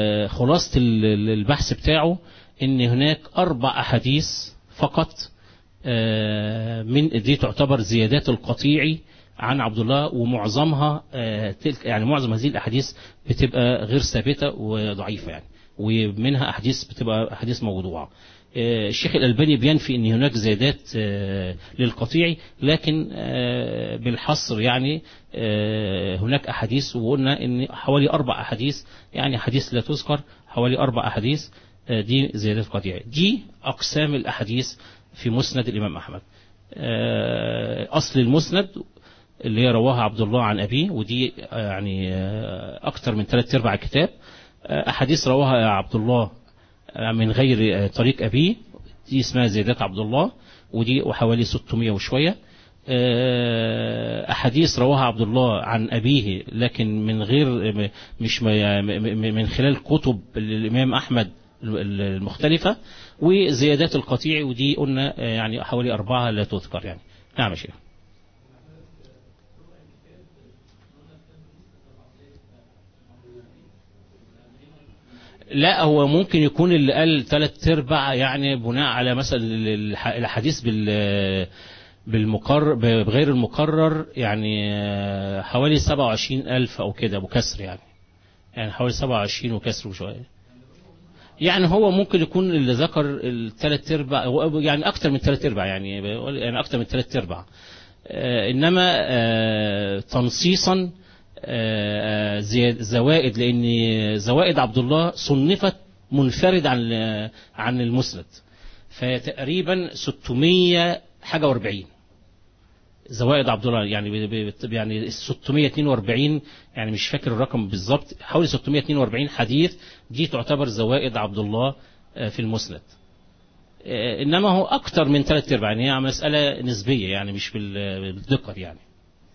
وخلاصة البحث بتاعه ان هناك اربع احاديث فقط آه، من دي تعتبر زيادات القطيعي عن عبد الله ومعظمها آه، تلك يعني معظم هذه الاحاديث بتبقى غير ثابته وضعيفه يعني ومنها احاديث بتبقى احاديث موضوعه آه، الشيخ الألباني بينفي أن هناك زيادات آه، للقطيع لكن آه، بالحصر يعني آه، هناك أحاديث وقلنا أن حوالي أربع أحاديث يعني حديث لا تذكر حوالي أربع أحاديث آه، دي زيادات قطيعة دي أقسام الأحاديث في مسند الإمام أحمد آه، أصل المسند اللي هي رواها عبد الله عن أبيه ودي آه، يعني آه، أكتر من ثلاث أرباع الكتاب آه، أحاديث رواها عبد الله آه، من غير آه، طريق أبيه دي اسمها زيادات عبد الله ودي وحوالي 600 وشوية آه، أحاديث رواها عبد الله عن أبيه لكن من غير م- مش م- م- من خلال كتب الإمام أحمد المختلفة وزيادات القطيع ودي قلنا آه، يعني حوالي أربعة لا تذكر يعني نعم يا شيخ لا هو ممكن يكون اللي قال ثلاث ارباع يعني بناء على مثلا الح- الحديث بال بالمقرر بغير المقرر يعني آه، حوالي 27 ألف أو كده بكسر يعني يعني حوالي 27 وكسر وشوية يعني هو ممكن يكون اللي ذكر الثلاث ارباع هو يعني اكتر من ثلاث ارباع يعني بقول- يعني اكتر من ثلاث ارباع آه، انما آه، تنصيصا آه، زياد- زوائد لان زوائد عبد الله صنفت منفرد عن عن المسند فتقريبا 600 حاجه و40 زوائد عبد الله يعني ب- ب- يعني 642 يعني مش فاكر الرقم بالظبط حوالي 642 حديث دي تعتبر زوائد عبد الله آه، في المسند آه، انما هو اكتر من ثلاث ارباع يعني هي مساله نسبيه يعني مش بال- بالدقه دي يعني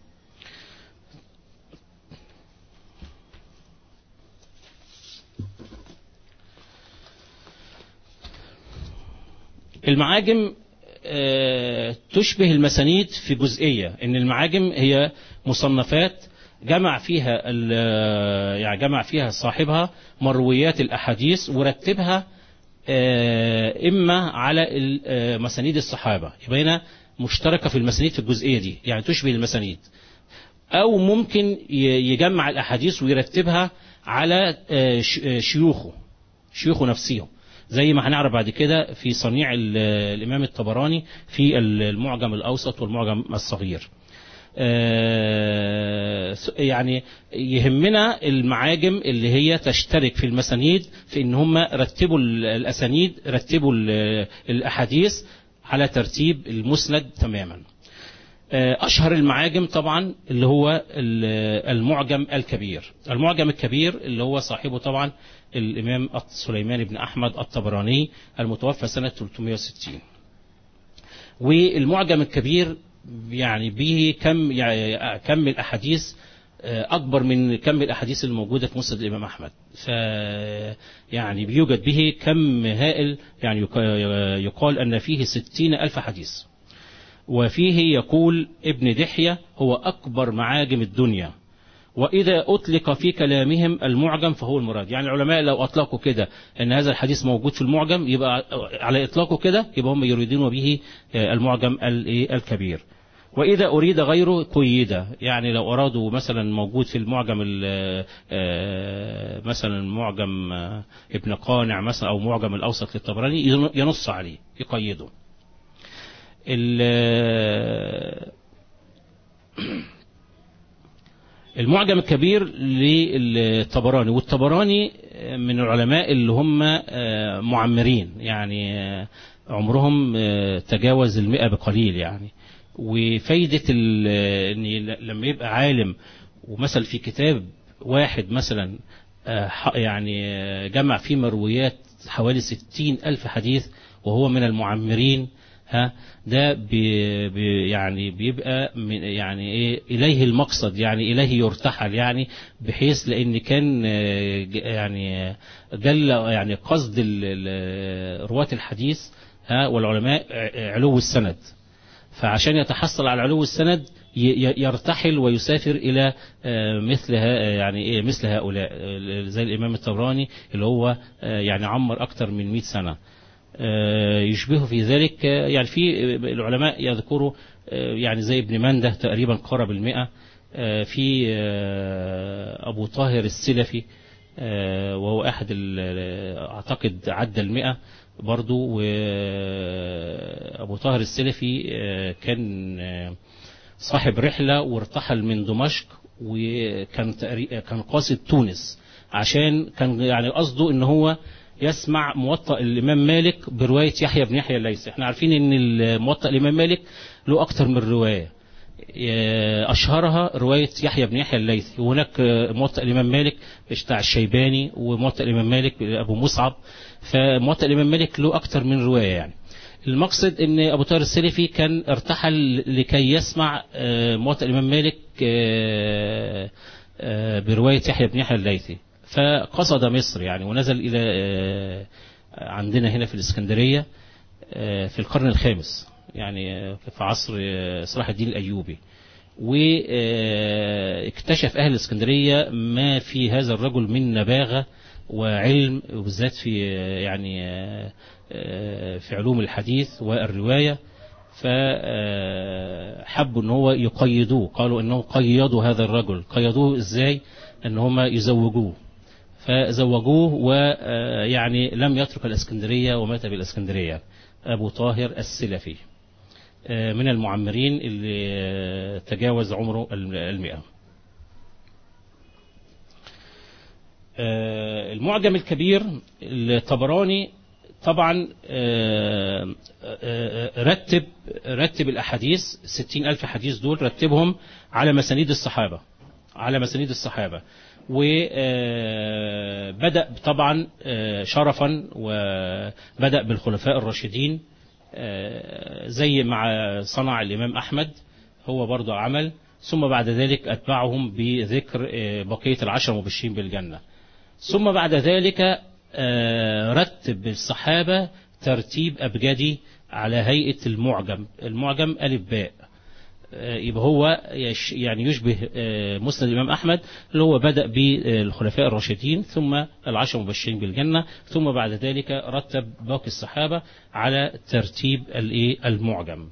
المعاجم آه، تشبه المسانيد في جزئية ان المعاجم هي مصنفات جمع فيها ال- يعني جمع فيها صاحبها مرويات الاحاديث ورتبها آه، اما على ال- آه، مسانيد الصحابة يبقى هنا مشتركة في المسانيد في الجزئية دي يعني تشبه المسانيد او ممكن ي- يجمع الاحاديث ويرتبها على آه، ش- آه، شيوخه شيوخه نفسهم زي ما هنعرف بعد كده في صنيع ال- الامام الطبراني في المعجم الاوسط والمعجم الصغير آه، يعني يهمنا المعاجم اللي هي تشترك في المسانيد في ان هم رتبوا ال- الاسانيد رتبوا ال- الاحاديث على ترتيب المسند تماما آه، أشهر المعاجم طبعا اللي هو ال- المعجم الكبير المعجم الكبير اللي هو صاحبه طبعا الإمام سليمان بن أحمد الطبراني المتوفى سنة 360 والمعجم الكبير يعني به كم يعني كم الأحاديث آه، أكبر من كم الأحاديث الموجودة في مسند الإمام أحمد ف يعني بيوجد به كم هائل يعني يق- يقال أن فيه ستين ألف حديث وفيه يقول ابن دحية هو أكبر معاجم الدنيا وإذا أطلق في كلامهم المعجم فهو المراد يعني العلماء لو أطلقوا كده أن هذا الحديث موجود في المعجم يبقى على إطلاقه كده يبقى هم يريدون به آه، المعجم ال- إيه الكبير وإذا أريد غيره قيد يعني لو أرادوا مثلا موجود في المعجم ال- آه، مثلا معجم آه، ابن قانع مثلا أو معجم الأوسط للطبراني ينص عليه يقيده ال- المعجم الكبير للطبراني والطبراني من العلماء اللي هم آه، معمرين يعني آه، عمرهم آه، تجاوز المئة بقليل يعني وفايدة ال- ان لما يبقى عالم ومثل في كتاب واحد مثلا آه، ح- يعني آه، جمع فيه مرويات حوالي ستين ألف حديث وهو من المعمرين ها ده بي بي يعني بيبقى من يعني ايه اليه المقصد يعني اليه يرتحل يعني بحيث لان كان آه، ج- يعني آه، جل يعني قصد ال- ال- رواة الحديث ها والعلماء ع- علو السند فعشان يتحصل على علو السند ي- ي- يرتحل ويسافر الى آه، مثل ها- يعني ايه مثل هؤلاء آه، زي الامام الطبراني اللي هو آه، يعني عمر اكتر من 100 سنه آه، يشبهه في ذلك آه، يعني في العلماء يذكروا آه، يعني زي ابن منده تقريبا قرب المئة آه، في آه، أبو طاهر السلفي آه، وهو أحد ال- أعتقد عدى المئة برضو وأبو طاهر السلفي آه، كان آه، صاحب رحلة وارتحل من دمشق وكان تقري- كان قاصد تونس عشان كان يعني قصده ان هو يسمع موطأ الإمام مالك برواية يحيى بن يحيى الليثي احنا عارفين ان الموطأ الإمام مالك له أكتر من رواية أشهرها رواية يحيى بن يحيى الليثي وهناك موطأ الإمام مالك بتاع الشيباني وموطأ الإمام مالك أبو مصعب فموطأ الإمام مالك له أكتر من رواية يعني المقصد ان ابو طاهر السلفي كان ارتحل لكي يسمع آه، موطأ الامام مالك آه، آه، برواية يحيى بن يحيى الليثي فقصد مصر يعني ونزل الى آه، عندنا هنا في الاسكندرية آه، في القرن الخامس يعني آه، في عصر آه، صلاح الدين الايوبي واكتشف اهل الاسكندرية ما في هذا الرجل من نباغة وعلم وبالذات في آه، يعني آه، آه، في علوم الحديث والرواية فحبوا ان هو يقيدوه قالوا انه قيدوا هذا الرجل قيدوه ازاي ان هم يزوجوه فزوجوه ويعني لم يترك الاسكندرية ومات بالاسكندرية ابو طاهر السلفي آه، من المعمرين اللي آه، تجاوز عمره المئة آه، المعجم الكبير الطبراني طبعا آه، آه، رتب رتب الأحاديث ستين ألف حديث دول رتبهم على مسانيد الصحابة على مسانيد الصحابة وبدأ طبعا آه، شرفا وبدأ بالخلفاء الراشدين آه، زي مع صنع الإمام أحمد هو برضو عمل ثم بعد ذلك أتبعهم بذكر آه، بقية العشر مبشرين بالجنة ثم بعد ذلك آه، رتب الصحابة ترتيب أبجدي على هيئة المعجم المعجم ألف باء آه، يبقى هو يش- يعني يشبه آه، مسند الإمام أحمد اللي هو بدأ بالخلفاء الراشدين ثم العشر مبشرين بالجنة ثم بعد ذلك رتب باقي الصحابة على ترتيب الإيه؟ المعجم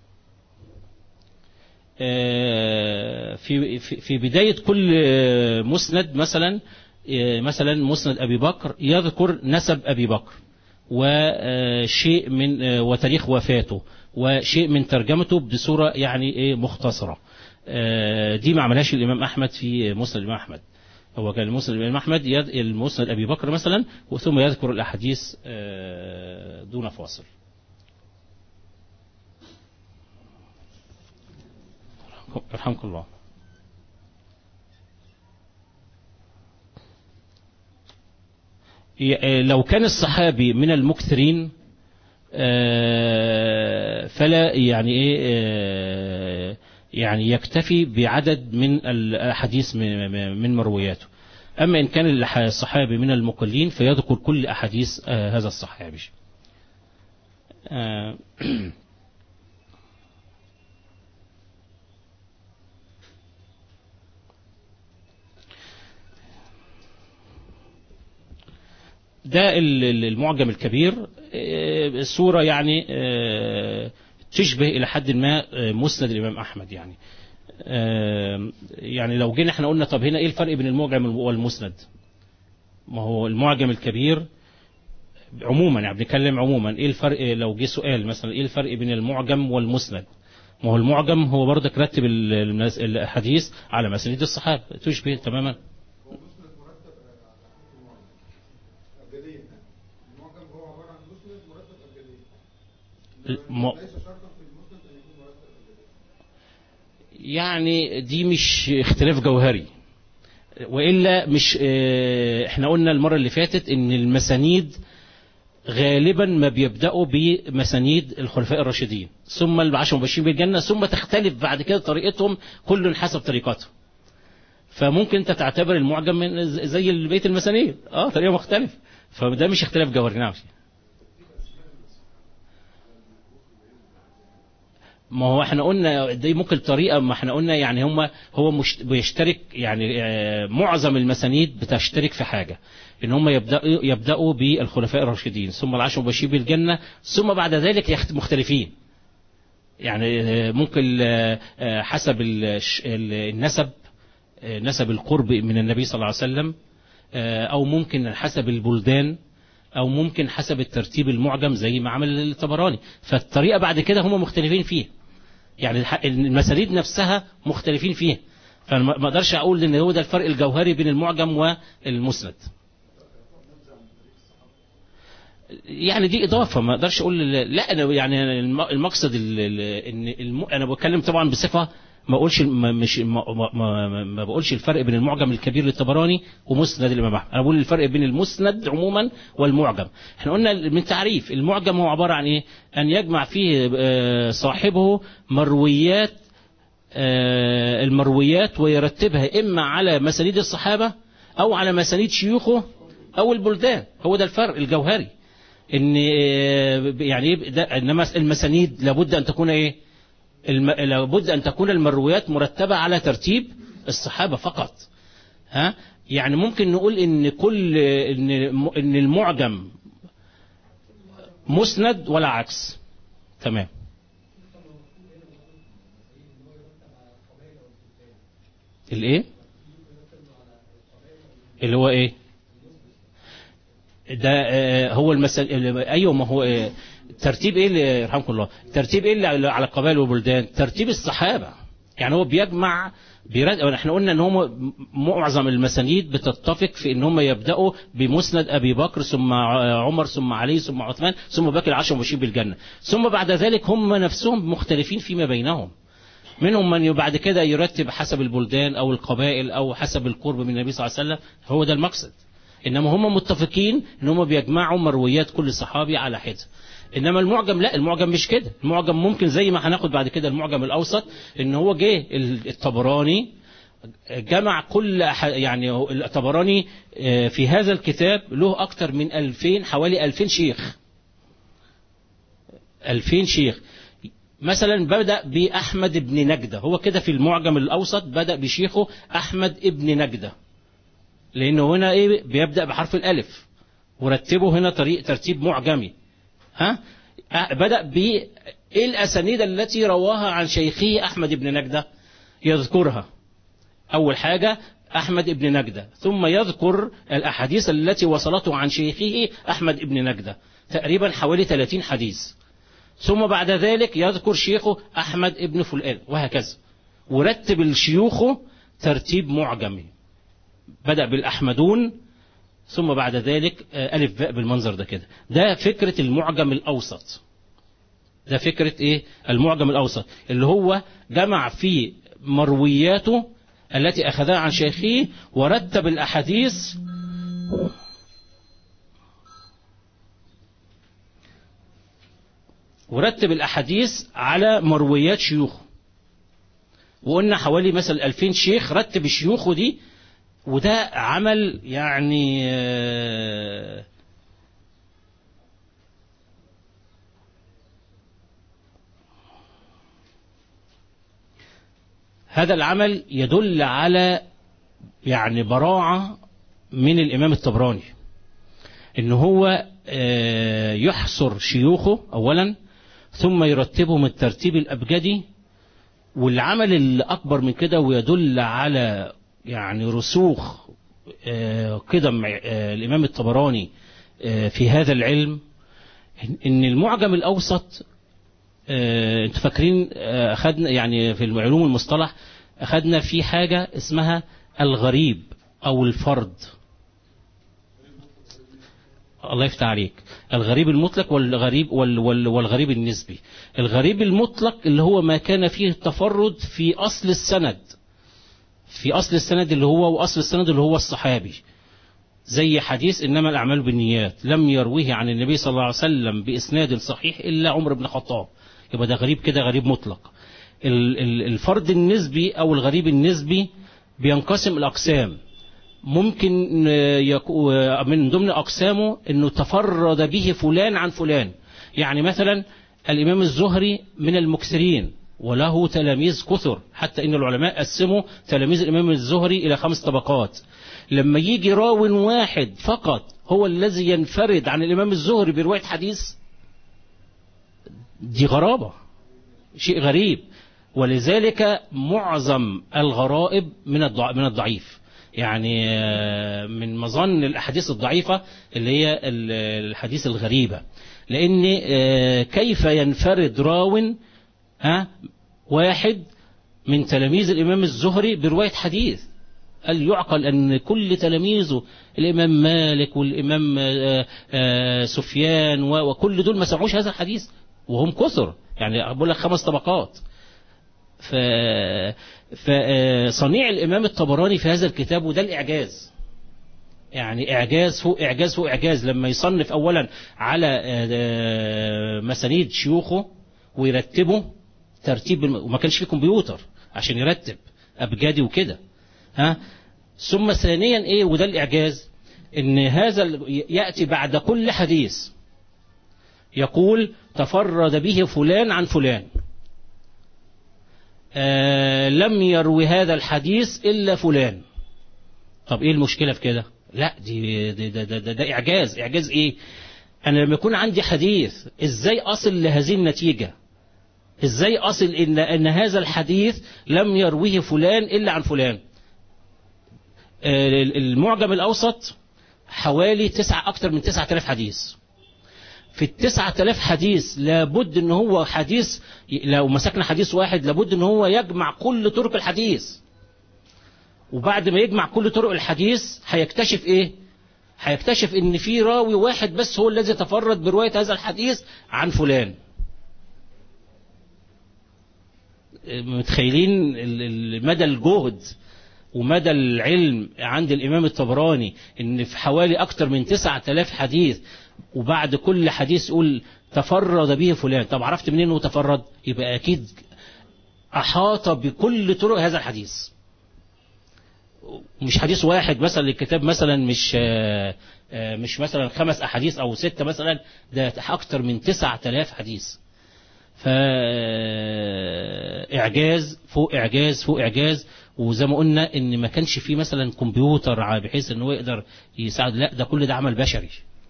آه، في في في بداية كل آه، مسند مثلا آه، مثلا مسند أبي بكر يذكر نسب أبي بكر وشيء من آه، وتاريخ وفاته وشيء من ترجمته بصورة يعني إيه مختصرة آه، دي ما عملهاش الإمام أحمد في مسند الإمام أحمد هو كان المسند الإمام أحمد يد المسند أبي بكر مثلا ثم يذكر الأحاديث آه، دون فاصل رحمكم الله ي- لو كان الصحابي من المكثرين آه، فلا يعني ايه آه، يعني يكتفي بعدد من الاحاديث من من مروياته اما ان كان الح- الصحابي من المقلين فيذكر كل احاديث آه، هذا الصحابي آه، ده ال- ال- المعجم الكبير آه، صورة يعني آه، تشبه إلى حد ما آه، مسند الإمام أحمد يعني آه، يعني لو جينا احنا قلنا طب هنا ايه الفرق بين المعجم والمسند ما هو المعجم الكبير عموما يعني بنتكلم عموما ايه الفرق لو جه سؤال مثلا ايه الفرق بين المعجم والمسند ما هو المعجم هو برضك رتب ال- الناس- الاحاديث على مسانيد الصحابه تشبه تماما هو مسند مرتب على حسب المعجم أبجديا المعجم هو عبارة عن مسند مرتب أبجديا الم- ليس شرطا في المسند أن يكون مرتب أبجديا يعني دي مش اختلاف جوهري والا مش اه، احنا قلنا المره اللي فاتت ان المسانيد غالبا ما بيبداوا بمسانيد الخلفاء الراشدين ثم العشر مبشرين بالجنه ثم تختلف بعد كده طريقتهم كل حسب طريقته فممكن انت تعتبر المعجم من ز- زي بقيه المسانيد اه طريقه مختلفه فده مش اختلاف جوهري نعم ما هو احنا قلنا دي ممكن طريقة ما احنا قلنا يعني هم هو مش بيشترك يعني آه، معظم المسانيد بتشترك في حاجة ان هم يبدأوا يبدأوا بالخلفاء الراشدين ثم العشر المبشرين بالجنة ثم بعد ذلك يخت- مختلفين يعني آه، ممكن آه، آه، حسب الش- ال- النسب آه، نسب القرب من النبي صلى الله عليه وسلم آه، او ممكن حسب البلدان او ممكن حسب الترتيب المعجم زي ما عمل الطبراني فالطريقه بعد كده هم مختلفين فيها يعني الح- المسانيد نفسها مختلفين فيها فانا ما ما اقدرش اقول ان هو ده الفرق الجوهري بين المعجم والمسند يعني دي اضافه ما اقدرش اقول لا انا يعني الم- المقصد ال- ال- ان الم- انا بتكلم طبعا بصفه ما اقولش ما مش ما, ما, ما, ما بقولش الفرق بين المعجم الكبير للطبراني ومسند الامام احمد انا بقول الفرق بين المسند عموما والمعجم احنا قلنا من تعريف المعجم هو عباره عن ايه ان يجمع فيه آه، صاحبه مرويات آه، المرويات ويرتبها اما على مسانيد الصحابه او على مسانيد شيوخه او البلدان هو ده الفرق الجوهري ان آه، يعني إيه ده انما المسانيد لابد ان تكون ايه الم... لابد ان تكون المرويات مرتبه على ترتيب الصحابه فقط ها يعني ممكن نقول ان كل ان ان المعجم مسند ولا عكس تمام الايه اللي هو ايه ده آه، هو المسألة ايوه ما هو آه، ترتيب ايه اللي يرحمكم الله ترتيب ايه اللي على القبائل والبلدان ترتيب الصحابه يعني هو بيجمع بيرد... احنا قلنا ان هم معظم المسانيد بتتفق في ان هم يبداوا بمسند ابي بكر ثم ع- عمر ثم علي ثم عثمان ثم باقي العشر مبشرين بالجنه ثم بعد ذلك هم نفسهم مختلفين فيما بينهم منهم من بعد كده يرتب حسب البلدان او القبائل او حسب القرب من النبي صلى الله عليه وسلم هو ده المقصد انما هم متفقين ان هم بيجمعوا مرويات كل صحابي على حده انما المعجم لا المعجم مش كده المعجم ممكن زي ما هناخد بعد كده المعجم الاوسط ان هو جه الطبراني جمع كل أح- يعني هو الطبراني آه، في هذا الكتاب له اكثر من 2000 حوالي 2000 شيخ 2000 شيخ مثلا بدأ بأحمد بن نجدة هو كده في المعجم الأوسط بدأ بشيخه أحمد ابن نجدة لأنه هنا إيه بيبدأ بحرف الألف ورتبه هنا طريق ترتيب معجمي ها أه، بدأ ب إيه الأسانيد التي رواها عن شيخه أحمد بن نجدة يذكرها أول حاجة أحمد بن نجدة ثم يذكر الأحاديث التي وصلته عن شيخه أحمد بن نجدة تقريبا حوالي 30 حديث ثم بعد ذلك يذكر شيخه أحمد ابن فلان وهكذا ورتب الشيوخه ترتيب معجمي بدأ بالأحمدون ثم بعد ذلك آه، ألف باء بالمنظر ده كده ده فكرة المعجم الأوسط ده فكرة إيه المعجم الأوسط اللي هو جمع فيه مروياته التي أخذها عن شيخه ورتب الأحاديث ورتب الأحاديث على مرويات شيوخه وقلنا حوالي مثلا 2000 شيخ رتب شيوخه دي وده عمل يعني آه، هذا العمل يدل على يعني براعة من الإمام الطبراني إن هو آه، يحصر شيوخه أولا ثم يرتبهم الترتيب الأبجدي والعمل الأكبر من كده ويدل على يعني رسوخ آه، قدم آه، الإمام الطبراني آه، في هذا العلم إن المعجم الأوسط آه، انتوا فاكرين آه، أخدنا يعني في علوم المصطلح أخدنا في حاجة اسمها الغريب أو الفرد الله يفتح عليك الغريب المطلق والغريب وال وال والغريب النسبي الغريب المطلق اللي هو ما كان فيه التفرد في أصل السند في أصل السند اللي هو وأصل السند اللي هو الصحابي زي حديث إنما الأعمال بالنيات لم يرويه عن النبي صلى الله عليه وسلم بإسناد صحيح إلا عمر بن الخطاب يبقى ده غريب كده غريب مطلق ال- ال- الفرد النسبي أو الغريب النسبي بينقسم الأقسام ممكن آه، يكو- آه، من ضمن أقسامه أنه تفرد به فلان عن فلان يعني مثلا الإمام الزهري من المكثرين وله تلاميذ كثر حتى ان العلماء قسموا تلاميذ الامام الزهري الى خمس طبقات لما يجي راو واحد فقط هو الذي ينفرد عن الامام الزهري بروايه حديث دي غرابه شيء غريب ولذلك معظم الغرائب من الضع- من الضعيف يعني آه، من مظن الاحاديث الضعيفه اللي هي ال- الحديث الغريبه لان آه، كيف ينفرد راو ها واحد من تلاميذ الامام الزهري بروايه حديث هل يعقل أن كل تلاميذه الإمام مالك والإمام آه، آه، سفيان و- وكل دول ما سمعوش هذا الحديث وهم كثر يعني بقول لك خمس طبقات ف فصنيع الإمام الطبراني في هذا الكتاب وده الإعجاز يعني إعجاز فوق إعجاز فوق إعجاز لما يصنف أولا على آه، آه، مسانيد شيوخه ويرتبه ترتيب الم- وما كانش فيه كمبيوتر عشان يرتب أبجدي وكده ها ثم ثانيا ايه وده الاعجاز ان هذا ال- ياتي بعد كل حديث يقول تفرد به فلان عن فلان آه لم يروي هذا الحديث الا فلان طب ايه المشكله في كده لا دي ده, ده, ده, ده, ده اعجاز اعجاز ايه انا لما يكون عندي حديث ازاي اصل لهذه النتيجه ازاي اصل ان ان هذا الحديث لم يرويه فلان الا عن فلان آه، المعجم الأوسط حوالي تسعة أكتر من تسعة آلاف حديث في التسعة آلاف حديث لابد ان هو حديث لو مسكنا حديث واحد لابد ان هو يجمع كل طرق الحديث وبعد ما يجمع كل طرق الحديث هيكتشف ايه هيكتشف ان في راوي واحد بس هو الذي تفرد برواية هذا الحديث عن فلان متخيلين ال- ال- مدى الجهد ومدى العلم عند الإمام الطبراني إن في حوالي أكتر من تسعة آلاف حديث وبعد كل حديث يقول تفرد به فلان طب عرفت منين انه تفرد يبقى أكيد أحاط بكل طرق هذا الحديث مش حديث واحد مثلا الكتاب مثلا مش آه، آه، مش مثلا خمس أحاديث أو ستة مثلا ده أكتر من تسعة آلاف حديث فإعجاز فوق إعجاز فوق إعجاز وزي ما قلنا إن ما كانش فيه مثلا كمبيوتر ع- بحيث إن هو يقدر يساعد لا ده كل ده عمل بشري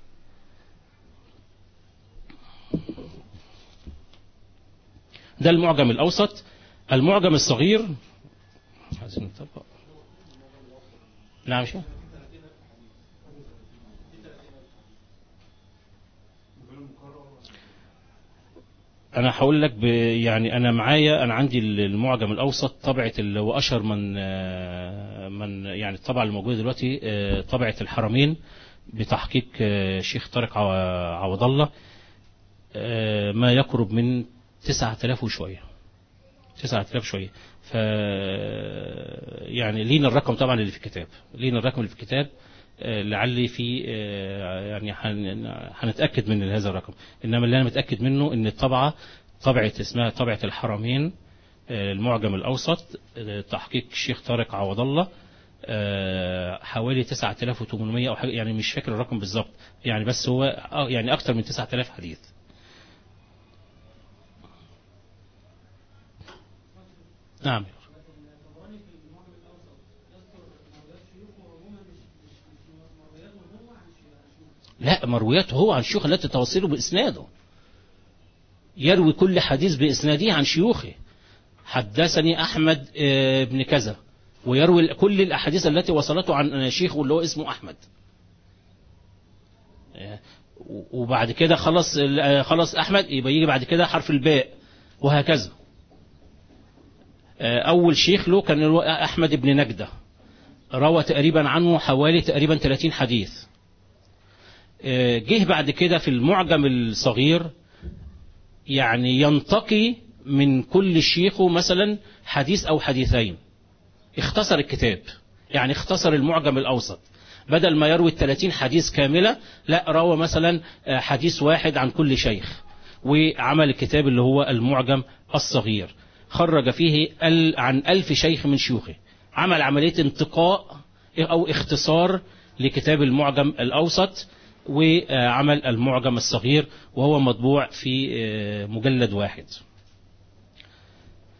ده المعجم الأوسط المعجم الصغير عايزين نطبق نعم شو انا هقول لك ب... يعني انا معايا انا عندي المعجم الاوسط طبعه اللي هو اشهر من آه، من يعني الطبعه اللي موجوده دلوقتي آه، طبعه الحرمين بتحقيق آه، شيخ طارق عو- عوض الله آه، ما يقرب من 9000 وشويه 9000 شويه ف يعني لينا الرقم طبعا اللي في الكتاب لينا الرقم اللي في الكتاب آه، لعلي في آه، يعني هن- هنتاكد من هذا الرقم انما اللي انا متاكد منه ان الطبعه طبعه اسمها طبعه الحرمين آه، المعجم الاوسط آه، تحقيق الشيخ طارق عوض الله آه، حوالي 9800 او حاجه يعني مش فاكر الرقم بالظبط يعني بس هو آه، يعني اكتر من 9000 حديث نعم لا مروياته هو عن شيوخ التي توصله بإسناده يروي كل حديث بإسناده عن شيوخه حدثني أحمد آه، بن كذا ويروي كل الأحاديث التي وصلته عن شيخه اللي هو اسمه أحمد آه، وبعد كده خلص آه، خلص أحمد يبقى يجي بعد كده حرف الباء وهكذا آه، أول شيخ له كان هو أحمد بن نجدة روى تقريبا عنه حوالي تقريبا 30 حديث آه، جه بعد كده في المعجم الصغير يعني ينتقي من كل شيخه مثلا حديث أو حديثين اختصر الكتاب يعني اختصر المعجم الأوسط بدل ما يروي 30 حديث كاملة لا روى مثلا آه، حديث واحد عن كل شيخ وعمل الكتاب اللي هو المعجم الصغير خرج فيه ال- عن ألف شيخ من شيوخه عمل عملية انتقاء أو اختصار لكتاب المعجم الأوسط وعمل المعجم الصغير وهو مطبوع في آه، مجلد واحد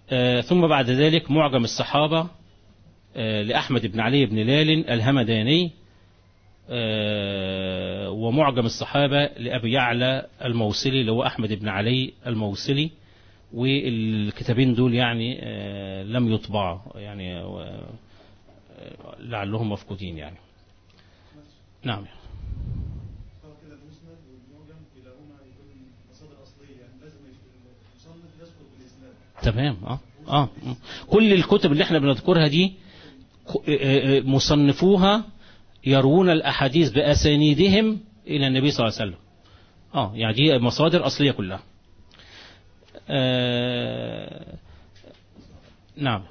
آه، ثم بعد ذلك معجم الصحابة آه، لأحمد بن علي بن لال الهمداني آه، ومعجم الصحابة لأبي يعلى الموصلي اللي هو أحمد بن علي الموصلي والكتابين دول يعني آه، لم يطبعوا يعني آه، لعلهم مفقودين يعني نعم طبعا كده المسند والمعجم كلاهما يكون مصادر اصليه يعني لازم المصنف يذكر بالاسناد تمام اه اه م. كل الكتب اللي احنا بنذكرها دي ك- آه، آه، مصنفوها يروون الاحاديث باسانيدهم الى النبي صلى الله عليه وسلم اه يعني دي مصادر اصليه كلها آه نعم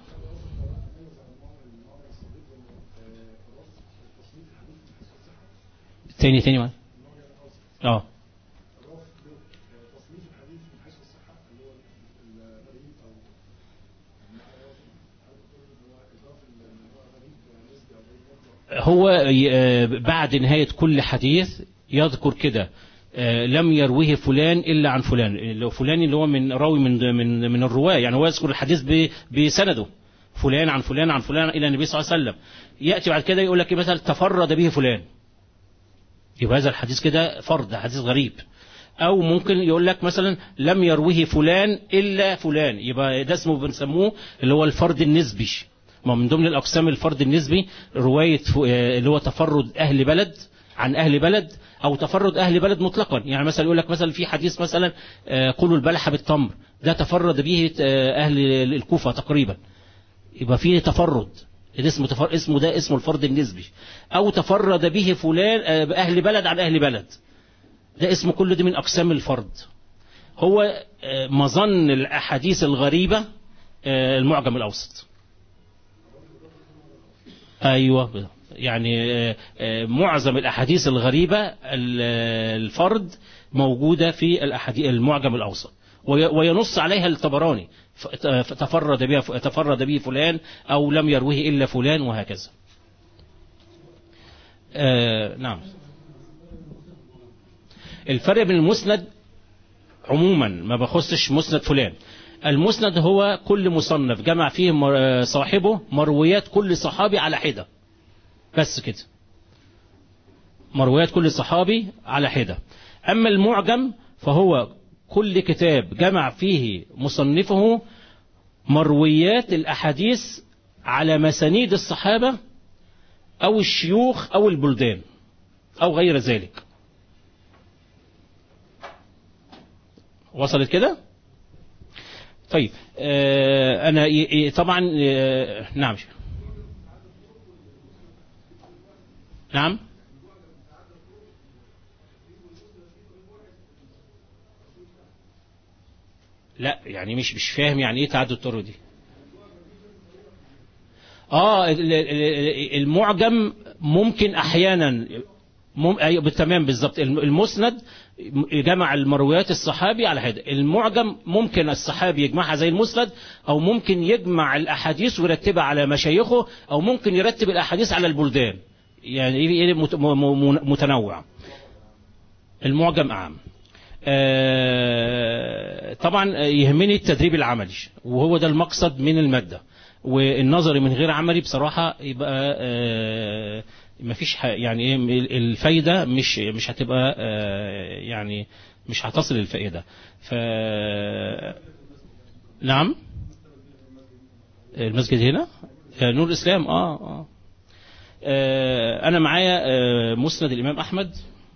تاني تاني معايا. اه تصنيف الحديث من حيث الصحة اللي هو الغريب أو هو ي- آه، بعد نهاية كل حديث يذكر كده آه، لم يروه فلان إلا عن فلان لو فلان اللي هو من راوي من من من الرواة يعني هو يذكر الحديث ب- بسنده فلان عن فلان عن فلان إلى النبي صلى الله عليه وسلم يأتي بعد كده يقول لك إيه مثلا تفرد به فلان يبقى هذا الحديث كده فرد حديث غريب أو ممكن يقول لك مثلا لم يروه فلان إلا فلان يبقى ده اسمه بنسموه اللي هو الفرد النسبي ما من ضمن الأقسام الفرد النسبي رواية ف- آه، اللي هو تفرد أهل بلد عن أهل بلد أو تفرد أهل بلد مطلقا يعني مثلا يقول لك مثلا في حديث مثلا آه، قولوا البلح بالتمر ده تفرد به آه، أهل الكوفة تقريبا يبقى فيه تفرد ده اسمه تفر... اسمه ده اسمه الفرد النسبي او تفرد به فلان آه، اهل بلد عن اهل بلد ده اسمه كل ده من اقسام الفرد هو آه، مظن الاحاديث الغريبه آه، المعجم الاوسط ايوه يعني آه، آه، معظم الاحاديث الغريبه ال- آه، الفرد موجوده في الاحاديث المعجم الاوسط وي- وينص عليها الطبراني ف- ت- تفرد بها تفرد به فلان او لم يروه الا فلان وهكذا آه نعم الفرق بين المسند عموما ما بخصش مسند فلان المسند هو كل مصنف جمع فيه مر- صاحبه مرويات كل صحابي على حدة بس كده مرويات كل صحابي على حدة أما المعجم فهو كل كتاب جمع فيه مصنفه مرويات الأحاديث على مسانيد الصحابة أو الشيوخ أو البلدان أو غير ذلك وصلت كده طيب آه أنا ي- ي- طبعا آه نعم نعم لا يعني مش مش فاهم يعني ايه تعدد الطرق دي اه ال- ال- ال- المعجم ممكن احيانا مم... ايوه تمام بالظبط الم- المسند جمع المرويات الصحابي على حده المعجم ممكن الصحابي يجمعها زي المسند او ممكن يجمع الاحاديث ويرتبها على مشايخه او ممكن يرتب الاحاديث على البلدان يعني إيه مت- م- م- متنوع المعجم اعم آه، طبعا يهمني التدريب العملي وهو ده المقصد من المادة والنظري من غير عملي بصراحة يبقى آه، مفيش ح- يعني ايه الفايدة مش مش هتبقى آه، يعني مش هتصل الفائدة ف نعم المسجد هنا آه، نور الإسلام اه اه آه، أنا معايا آه، مسند الإمام أحمد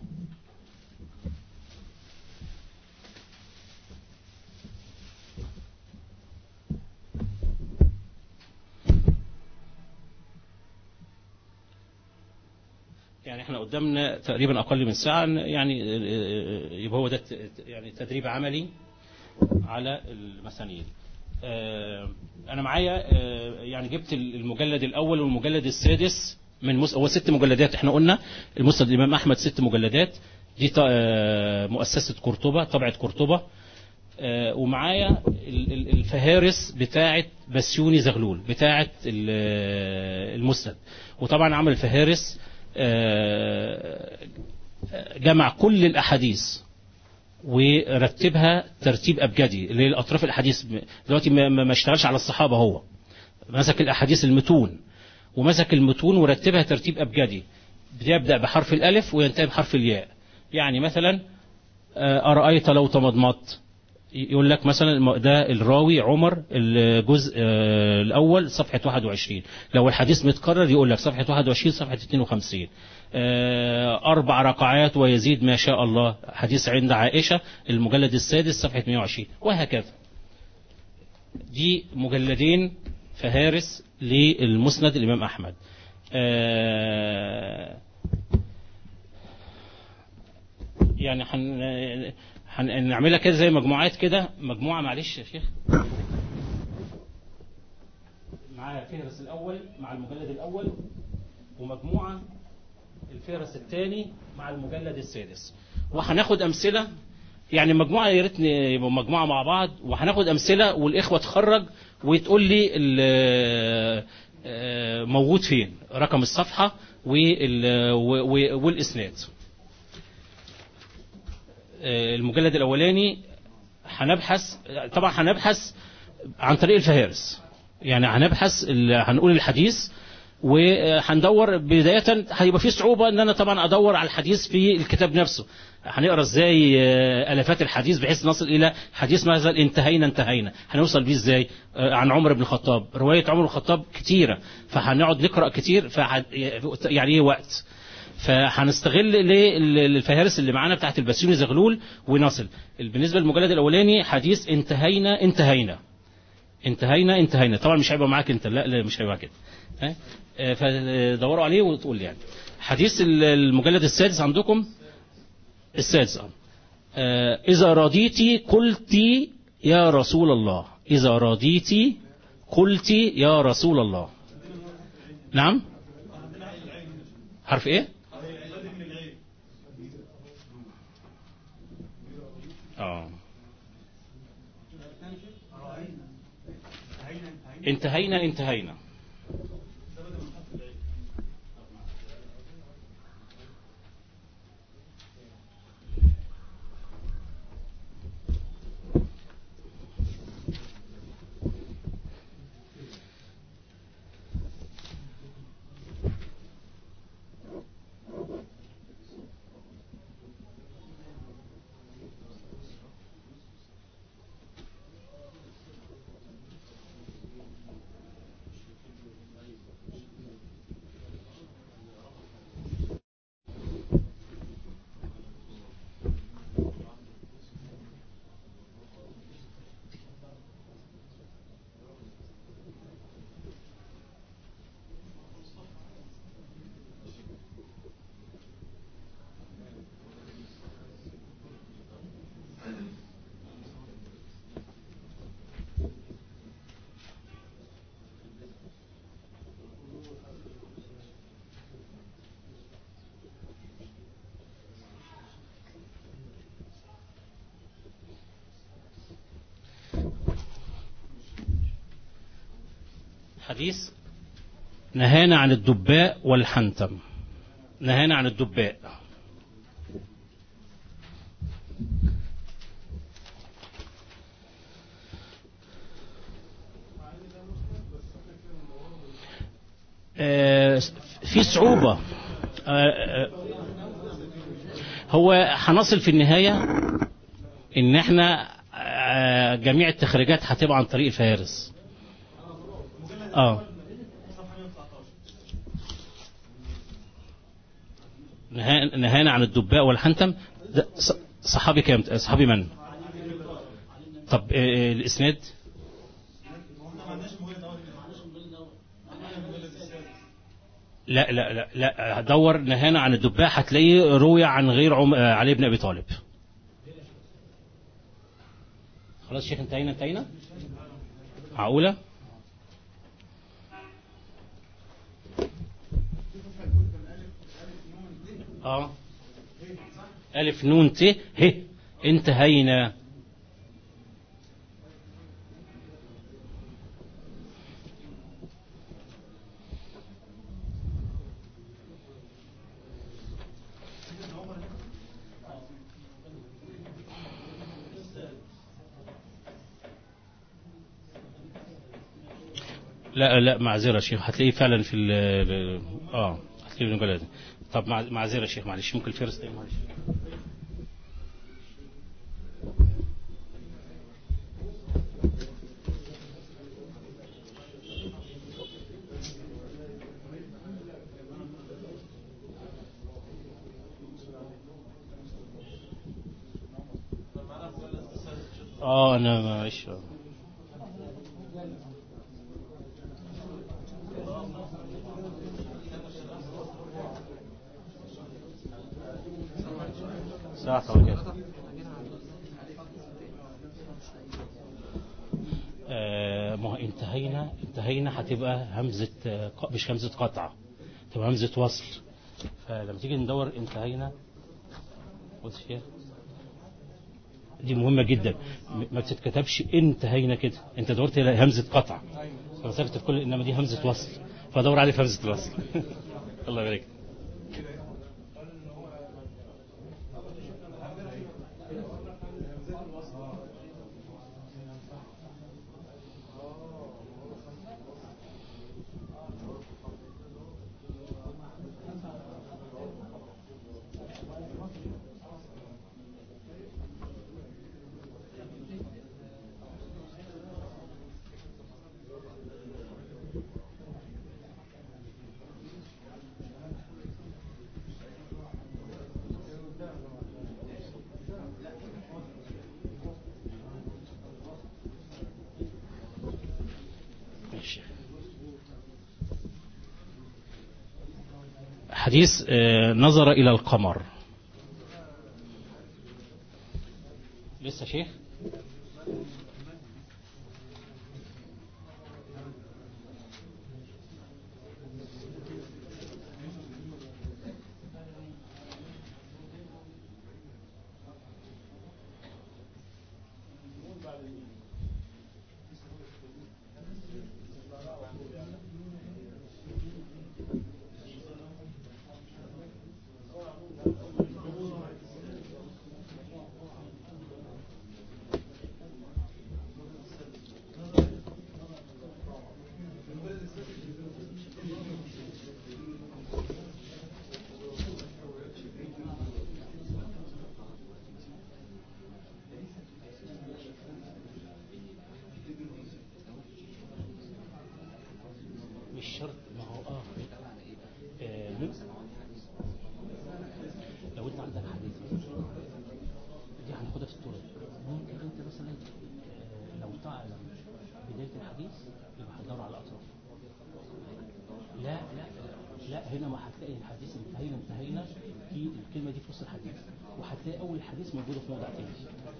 يعني احنا قدامنا تقريبا اقل من ساعه يعني يبقى هو ده ت- يعني تدريب عملي على المسانيد آه، انا معايا آه، يعني جبت المجلد الاول والمجلد السادس من مس... هو ست مجلدات احنا قلنا المسند الامام احمد ست مجلدات دي ط- آه، مؤسسه قرطبه طبعه قرطبه آه، ومعايا ال- ال- الفهارس بتاعه بسيوني زغلول بتاعه ال- آه، المسند وطبعا عمل فهارس آه، جمع كل الاحاديث ورتبها ترتيب أبجدي اللي هي الأطراف الأحاديث دلوقتي ما ما- ما اشتغلش على الصحابة هو مسك الأحاديث المتون ومسك المتون ورتبها ترتيب أبجدي بيبدأ بحرف الألف وينتهي بحرف الياء يعني مثلا آه، أرأيت لو تمضمضت يقول لك مثلا الم- ده الراوي عمر الجزء آه، الأول صفحة 21 لو الحديث متكرر يقول لك صفحة 21 صفحة 52 آه، أربع ركعات ويزيد ما شاء الله حديث عند عائشة المجلد السادس صفحة 120 وهكذا دي مجلدين فهارس للمسند الإمام أحمد آه، يعني هن هنعملها كده زي مجموعات كده مجموعة معلش يا شيخ معايا الفهرس الأول مع المجلد الأول ومجموعة الفهرس الثاني مع المجلد السادس وهناخد أمثلة يعني مجموعة يا ريت يبقوا مجموعة مع بعض وهناخد أمثلة والإخوة تخرج وتقول لي ال- آه، موجود فين رقم الصفحة وال- و- و- والإسناد آه، المجلد الأولاني هنبحث طبعا هنبحث عن طريق الفهارس يعني هنبحث ال- هنقول الحديث وهندور بداية هيبقى في صعوبة ان انا طبعا ادور على الحديث في الكتاب نفسه هنقرا ازاي آه، الافات الحديث بحيث نصل الى حديث مثلا انتهينا انتهينا هنوصل بيه ازاي آه، عن عمر بن الخطاب رواية عمر بن الخطاب كتيرة فهنقعد نقرا كتير فح- يعني ايه وقت فهنستغل ليه ال- الفهارس اللي معانا بتاعت البسيوني زغلول ونصل بالنسبة للمجلد الأولاني حديث انتهينا انتهينا انتهينا انتهينا طبعا مش هيبقى معاك انت لا, لا مش هيبقى كده ها؟ آه، فدوروا عليه وتقول لي يعني حديث ال- المجلد السادس عندكم السادس آه. آه، إذا رضيتي قلت يا رسول الله إذا رضيتي قلت يا رسول الله نعم حرف ايه اه انتهينا انتهينا حديث نهانا عن الدباء والحنتم نهانا عن الدباء آه، في صعوبة آه، آه، هو هنصل في النهاية ان احنا آه، جميع التخريجات هتبقى عن طريق الفهارس اه نها- نهانا عن الدباء والحنتم ده ص- صحابي كام صحابي من طب آه، الاسناد لا لا لا لا دور نهانا عن الدباء هتلاقيه روي عن غير عم... آه، علي بن ابي طالب خلاص شيخ انتهينا انتهينا معقوله اه ألف نون ت ه انتهينا لا لا معذرة يا شيخ هتلاقيه فعلا في ال اه هتلاقيه في المجلة دي طب مع- معذرة يا شيخ معلش ممكن الفيرست معلش اه انا معلش آه. ساعة وكده آه، ما هو انتهينا انتهينا هتبقى همزة آه، ق- مش همزة قطع تبقى همزة وصل فلما تيجي ندور انتهينا بص كده. دي مهمة جدا م- ما تتكتبش انتهينا كده انت دورت الى همزة قطع فمسافة الكل انما دي همزة وصل فدور عليه في همزة الوصل الله يبارك ماشي. حديث آه، نظر إلى القمر لسه شيخ مش شرط ما هو اه آه، مم- لو انت عندك حديث دي هناخدها في الطرق ممكن انت مثلا آه، لو تعلم بداية الحديث يبقى هتدور على الاطراف لا لا لا هنا ما هتلاقي الحديث انتهينا انتهينا في الكلمة دي في وسط الحديث وهتلاقي اول حديث موجودة في موضع تاني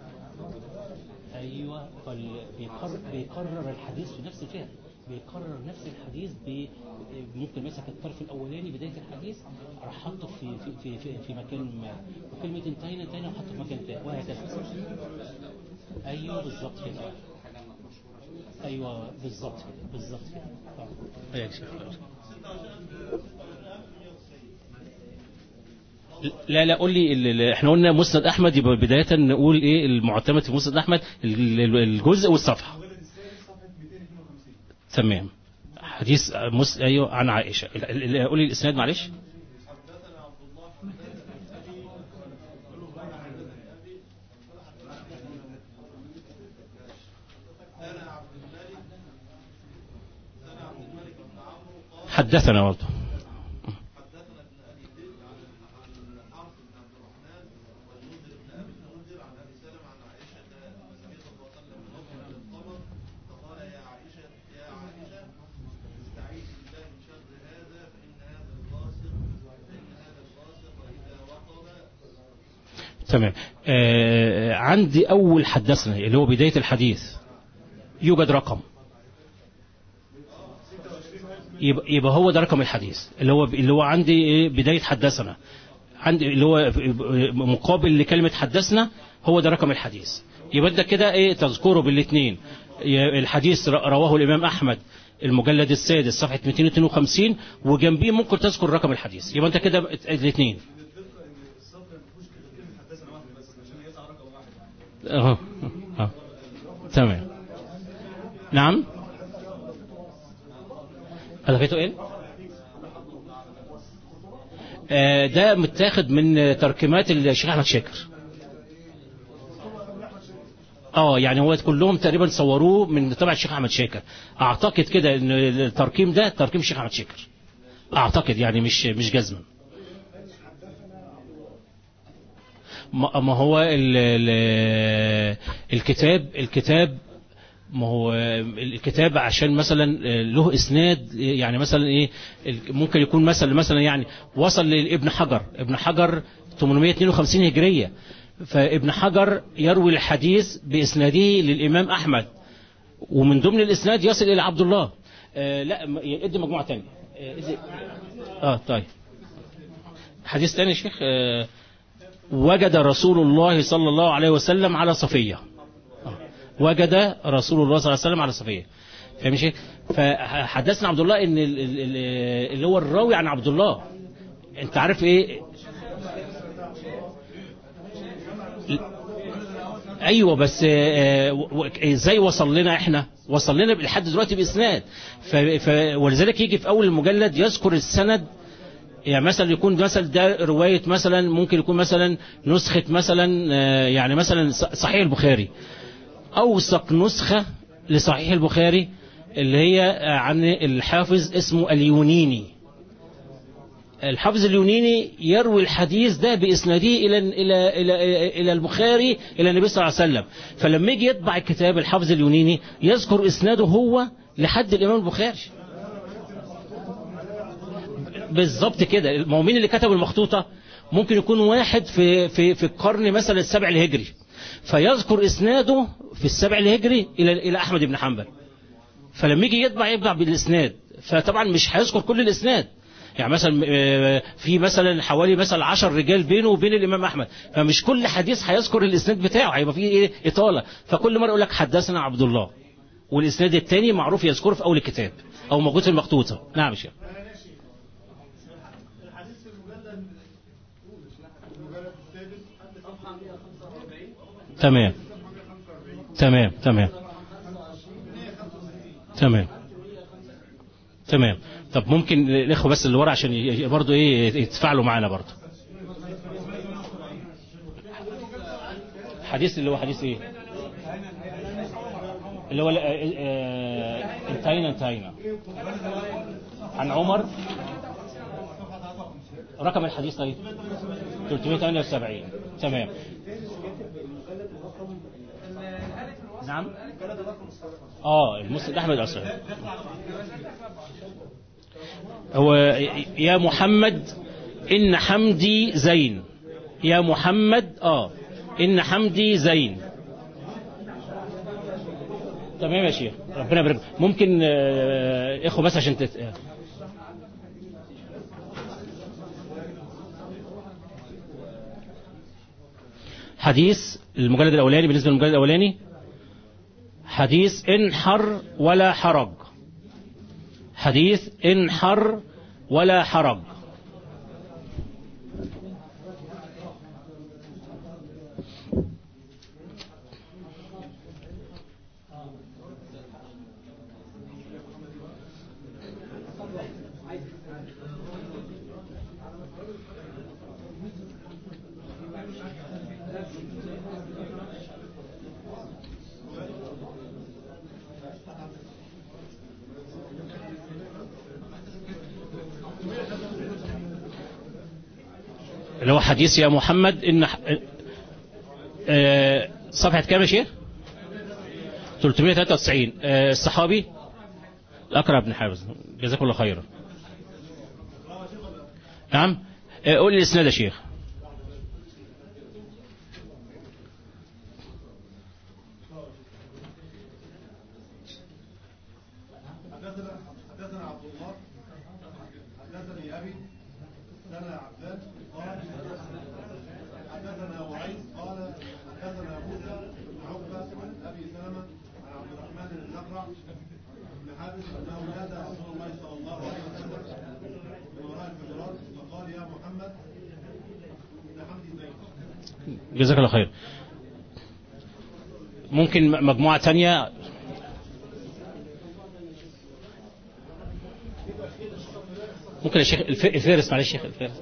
ايوه فال- بيقرر, بيقرر الحديث في نفس الفعل بيقرر نفس الحديث ب... ممكن مسك الطرف الاولاني بدايه الحديث راح حاطه في في في في, في مكان ما وكلمه انتهينا انتهينا وحطه في مكان تاني وهكذا ايوه بالظبط كده ايوه بالظبط كده بالظبط كده آه. أيوة يا شيخ. لا لا قول لي ال- ال- احنا قلنا مسند احمد يبقى بدايه نقول ايه المعتمد في مسند احمد ال- ال- الجزء والصفحه المجلد الثالث صفحة 252 تمام حديث مس... ايوه عن عائشه ال- ال- ال- قول لي الاسناد معلش حدثنا عبد الله حدثنا ابي قالوا غير حدثني ابي انا عبد الملك انا عبد الملك بن عمرو قال حدثنا برضه حدثنا ابن ابي ذئب عن عن حرب بن عبد الرحمن والمنذر بن ابي المنذر عن ابي سلمة عن عائشه ان النبي صلى الله عليه وسلم نظر الى القمر فقال يا عائشه يا عائشه استعيذي بالله من شر هذا فان هذا الغاسق فان هذا الغاسق اذا وقب تمام آه عندي اول حدثنا اللي هو بدايه الحديث يوجد رقم يبقى, يبقى هو ده رقم الحديث اللي هو اللي هو عندي إيه بدايه حدثنا عندي اللي هو مقابل لكلمه حدثنا هو ده رقم الحديث يبقى ده كده ايه تذكره بالاثنين الحديث رواه الامام احمد المجلد السادس صفحه 252 وجنبيه ممكن تذكر رقم الحديث يبقى انت كده الاثنين الدقه ان الصبر ما فيهوش كلمه حدثنا واحد بس عشان يسعى رقم واحد اه اه تمام نعم ألغيته إيه؟ آه، ده متاخد من تركيمات الشيخ أحمد شاكر اه يعني هو كلهم تقريبا صوروه من تبع الشيخ احمد شاكر اعتقد كده ان التركيم ده تركيم الشيخ احمد شاكر اعتقد يعني مش مش جزما ما ما هو ال ال الكتاب الكتاب ما هو الكتاب عشان مثلا له اسناد يعني مثلا ايه ممكن يكون مثلا مثلا يعني وصل لابن حجر ابن حجر 852 هجريه فابن حجر يروي الحديث باسناده للامام احمد ومن ضمن الاسناد يصل الى عبد الله آه لا م- ادي مجموعه ثانيه آه, ادي- اه طيب حديث ثاني يا شيخ آه وجد رسول الله صلى الله عليه وسلم على صفيه آه. وجد رسول الله صلى الله عليه وسلم على صفيه فاهم يا شيخ فحدثنا عبد الله ان ال- ال- ال- اللي هو الراوي عن عبد الله انت عارف ايه ايوه بس آه، و- و- ازاي وصل لنا احنا وصل لنا لحد دلوقتي باسناد ف... ف... ولذلك يجي في اول المجلد يذكر السند يعني مثلا يكون مثلا ده روايه مثلا ممكن يكون مثلا نسخه مثلا آه، يعني مثلا ص- صحيح البخاري اوثق نسخه لصحيح البخاري اللي هي آه، عن الحافظ اسمه اليونيني الحافظ اليونيني يروي الحديث ده باسناده الى الى الى الى البخاري الى النبي صلى الله عليه وسلم فلما يجي يطبع الكتاب الحافظ اليونيني يذكر اسناده هو لحد الامام البخاري بالظبط كده ما هو مين اللي كتب المخطوطه ممكن يكون واحد في في في القرن مثلا السبع الهجري فيذكر اسناده في السبع الهجري الى الى احمد بن حنبل فلما يجي يطبع يطبع بالاسناد فطبعا مش هيذكر كل الاسناد يعني مثلا آه، في مثلا حوالي مثلا 10 رجال بينه وبين الامام احمد فمش كل حديث هيذكر الاسناد بتاعه هيبقى فيه ايه اطاله فكل مره يقول لك حدثنا عبد الله والاسناد الثاني معروف يذكره في اول الكتاب او موجود في المخطوطه نعم يا شيخ تمام تمام تمام تمام تمام طب ممكن الاخوه بس اللي ورا عشان ي- برضه ايه يتفاعلوا معانا برضه حديث اللي هو حديث ايه اللي هو ال- آه، آه، انتهينا انتهينا عن عمر رقم الحديث طيب 378 تمام نعم اه المسند احمد اصلا هو يا محمد ان حمدي زين يا محمد اه ان حمدي زين تمام يا شيخ ربنا يبارك ممكن آه، اخو بس عشان تت... آه. حديث المجلد الاولاني بالنسبه للمجلد الاولاني حديث انحر ولا حرج حديث انحر ولا حرج اللي هو حديث يا محمد ان ح- آه، صفحة كام يا شيخ 393 آه، الصحابي الأقرع بن حابس جزاك الله خيرا نعم آه، قول لي الاسناد يا شيخ حدثنا حدثنا عبد الله حدثني ابي حدثنا عبدان قال حدثنا وعيس قال حدثنا موسى بن عقبه عن ابي سلمه عن عبد الرحمن بن الاقرع بن حارث انه نادى رسول الله صلى الله عليه وسلم من وراء الحجرات فقال يا محمد ان حمدي زيد جزاك الله خير ممكن م- مجموعة تانية ممكن يا شيخ الف- الفارس معلش يا شيخ الفارس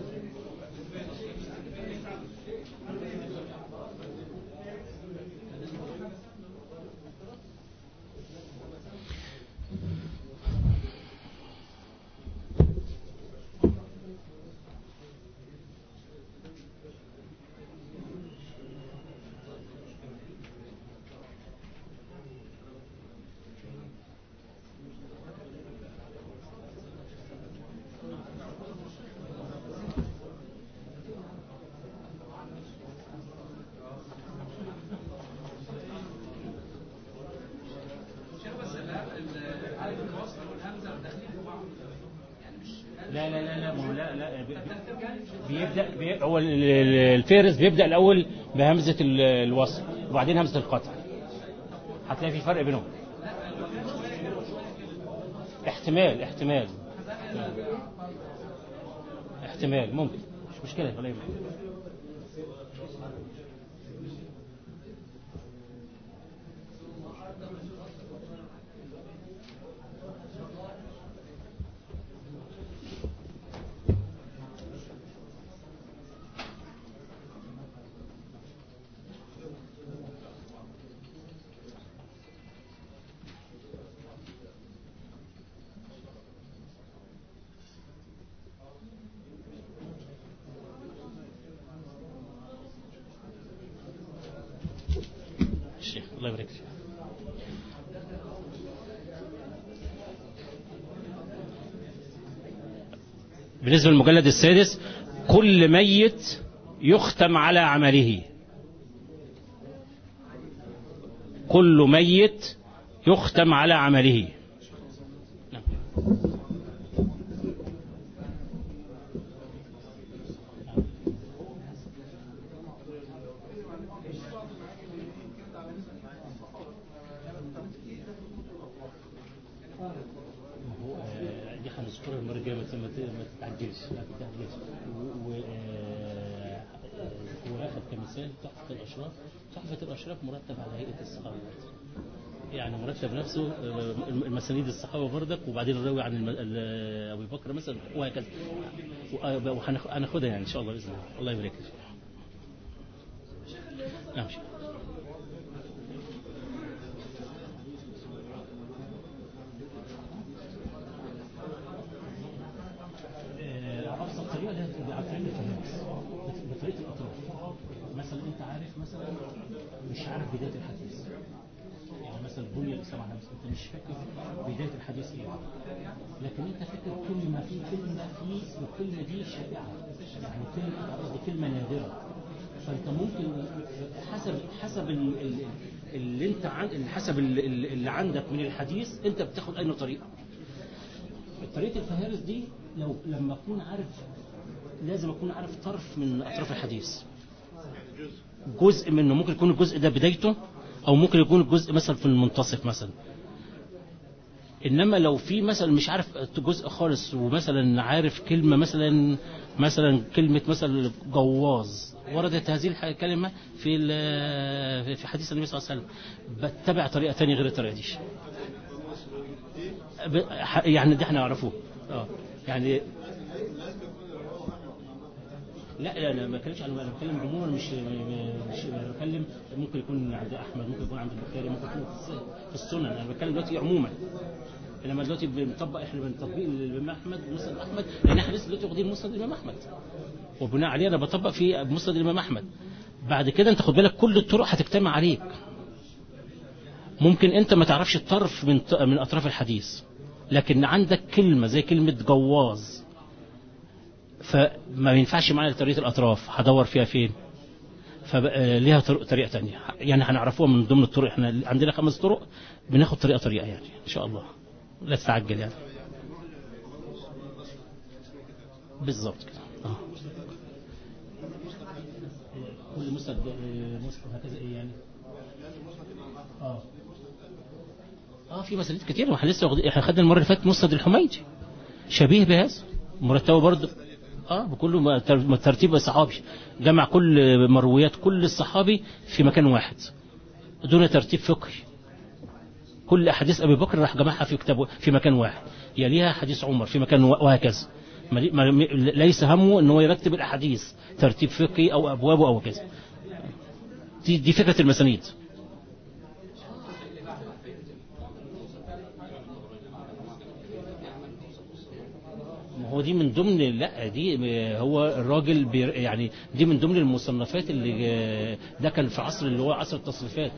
لا لا لا لا ما هو لا لا بي- بيبدا بي هو ال- ال- الفارس بيبدا الاول بهمزه ال- الوصل وبعدين همزه القطع هتلاقي في فرق بينهم احتمال احتمال احتمال ممكن مش مشكله ولا يهمك الشيخ الله يبارك فيك بالنسبة للمجلد السادس كل ميت يختم على عمله كل ميت يختم على عمله نعم. هو آه، دي هنذكرها المرة الجاية ما ت- ما ت- ما تتعجلش ما تتعجلش و- و- آه، آه، هو أخذ كمثال تحفة الأشراف تحفة الأشراف مرتب على هيئة الصحابة يعني مرتب نفسه آه، المسانيد الصحابة بردك وبعدين الراوي عن الم- ال- أبي بكر مثلا وهكذا وهناخدها يعني إن شاء الله بإذن الله الله يبارك فيك نعم شيخ. آه، ابسط طريقه اللي هي تبقى عن طريق الفهارس بط- بطريقه الاطراف مثلا انت عارف مثلا مش عارف بدايه الحديث يعني مثلا بني الاسلام على نفسه انت مش فاكر بدايه الحديث ايه لكن انت فاكر كلمه في كلمه في والكلمه دي شائعه يعني كلمه قصدي كلمه نادره فانت ممكن حسب حسب ال- ال- اللي انت عن حسب ال- ال- اللي عندك من الحديث انت بتاخد اي طريقه طريقة الفهارس دي لو لما أكون عارف لازم أكون عارف طرف من أطراف الحديث جزء منه ممكن يكون الجزء ده بدايته أو ممكن يكون الجزء مثلا في المنتصف مثلا إنما لو في مثلا مش عارف جزء خالص ومثلا عارف كلمة مثلا مثلا كلمة مثلا جواز وردت هذه الح- الكلمة في ال- في حديث النبي صلى الله عليه وسلم بتبع طريقة تانية غير الطريقة دي ب- ح- يعني دي احنا نعرفه اه يعني لا لا انا ما بتكلمش عن انا بتكلم عموما مش مش أنا بتكلم ممكن يكون عند احمد ممكن يكون عند البخاري ممكن يكون في الس- في السنن انا بتكلم دلوقتي عموما انما دلوقتي بنطبق احنا بنطبق الامام احمد مسند احمد لان احنا لسه دلوقتي واخدين مسند الامام احمد وبناء عليه انا بطبق في مسند الامام احمد بعد كده انت خد بالك كل الطرق هتجتمع عليك ممكن انت ما تعرفش الطرف من ط- من اطراف الحديث لكن عندك كلمة زي كلمة جواز فما ينفعش معايا طريقة الأطراف هدور فيها فين فليها طريقة تانية يعني هنعرفوها من ضمن الطرق احنا عندنا خمس طرق بناخد طريقة طريقة يعني إن شاء الله لا تتعجل يعني بالظبط كده آه. كل مسند آه، مسند هكذا ايه يعني اه اه في مسانيد كتير ما احنا لسه واخدين احنا خدنا المره اللي فاتت مسند الحميدي شبيه بهذا مرتبه برضه اه بكله ما- تر- ما ترتيب الصحابي جمع كل مرويات كل الصحابي في مكان واحد دون ترتيب فقهي كل احاديث ابي بكر راح جمعها في كتاب في مكان واحد يليها حديث عمر في مكان وا- وهكذا ما- ما- ليس همه ان هو يرتب الاحاديث ترتيب فقهي او ابوابه او كذا دي دي فكره المسانيد ما هو دي من ضمن لا دي هو الراجل بي يعني دي من ضمن المصنفات اللي ده كان في عصر اللي هو عصر التصنيفات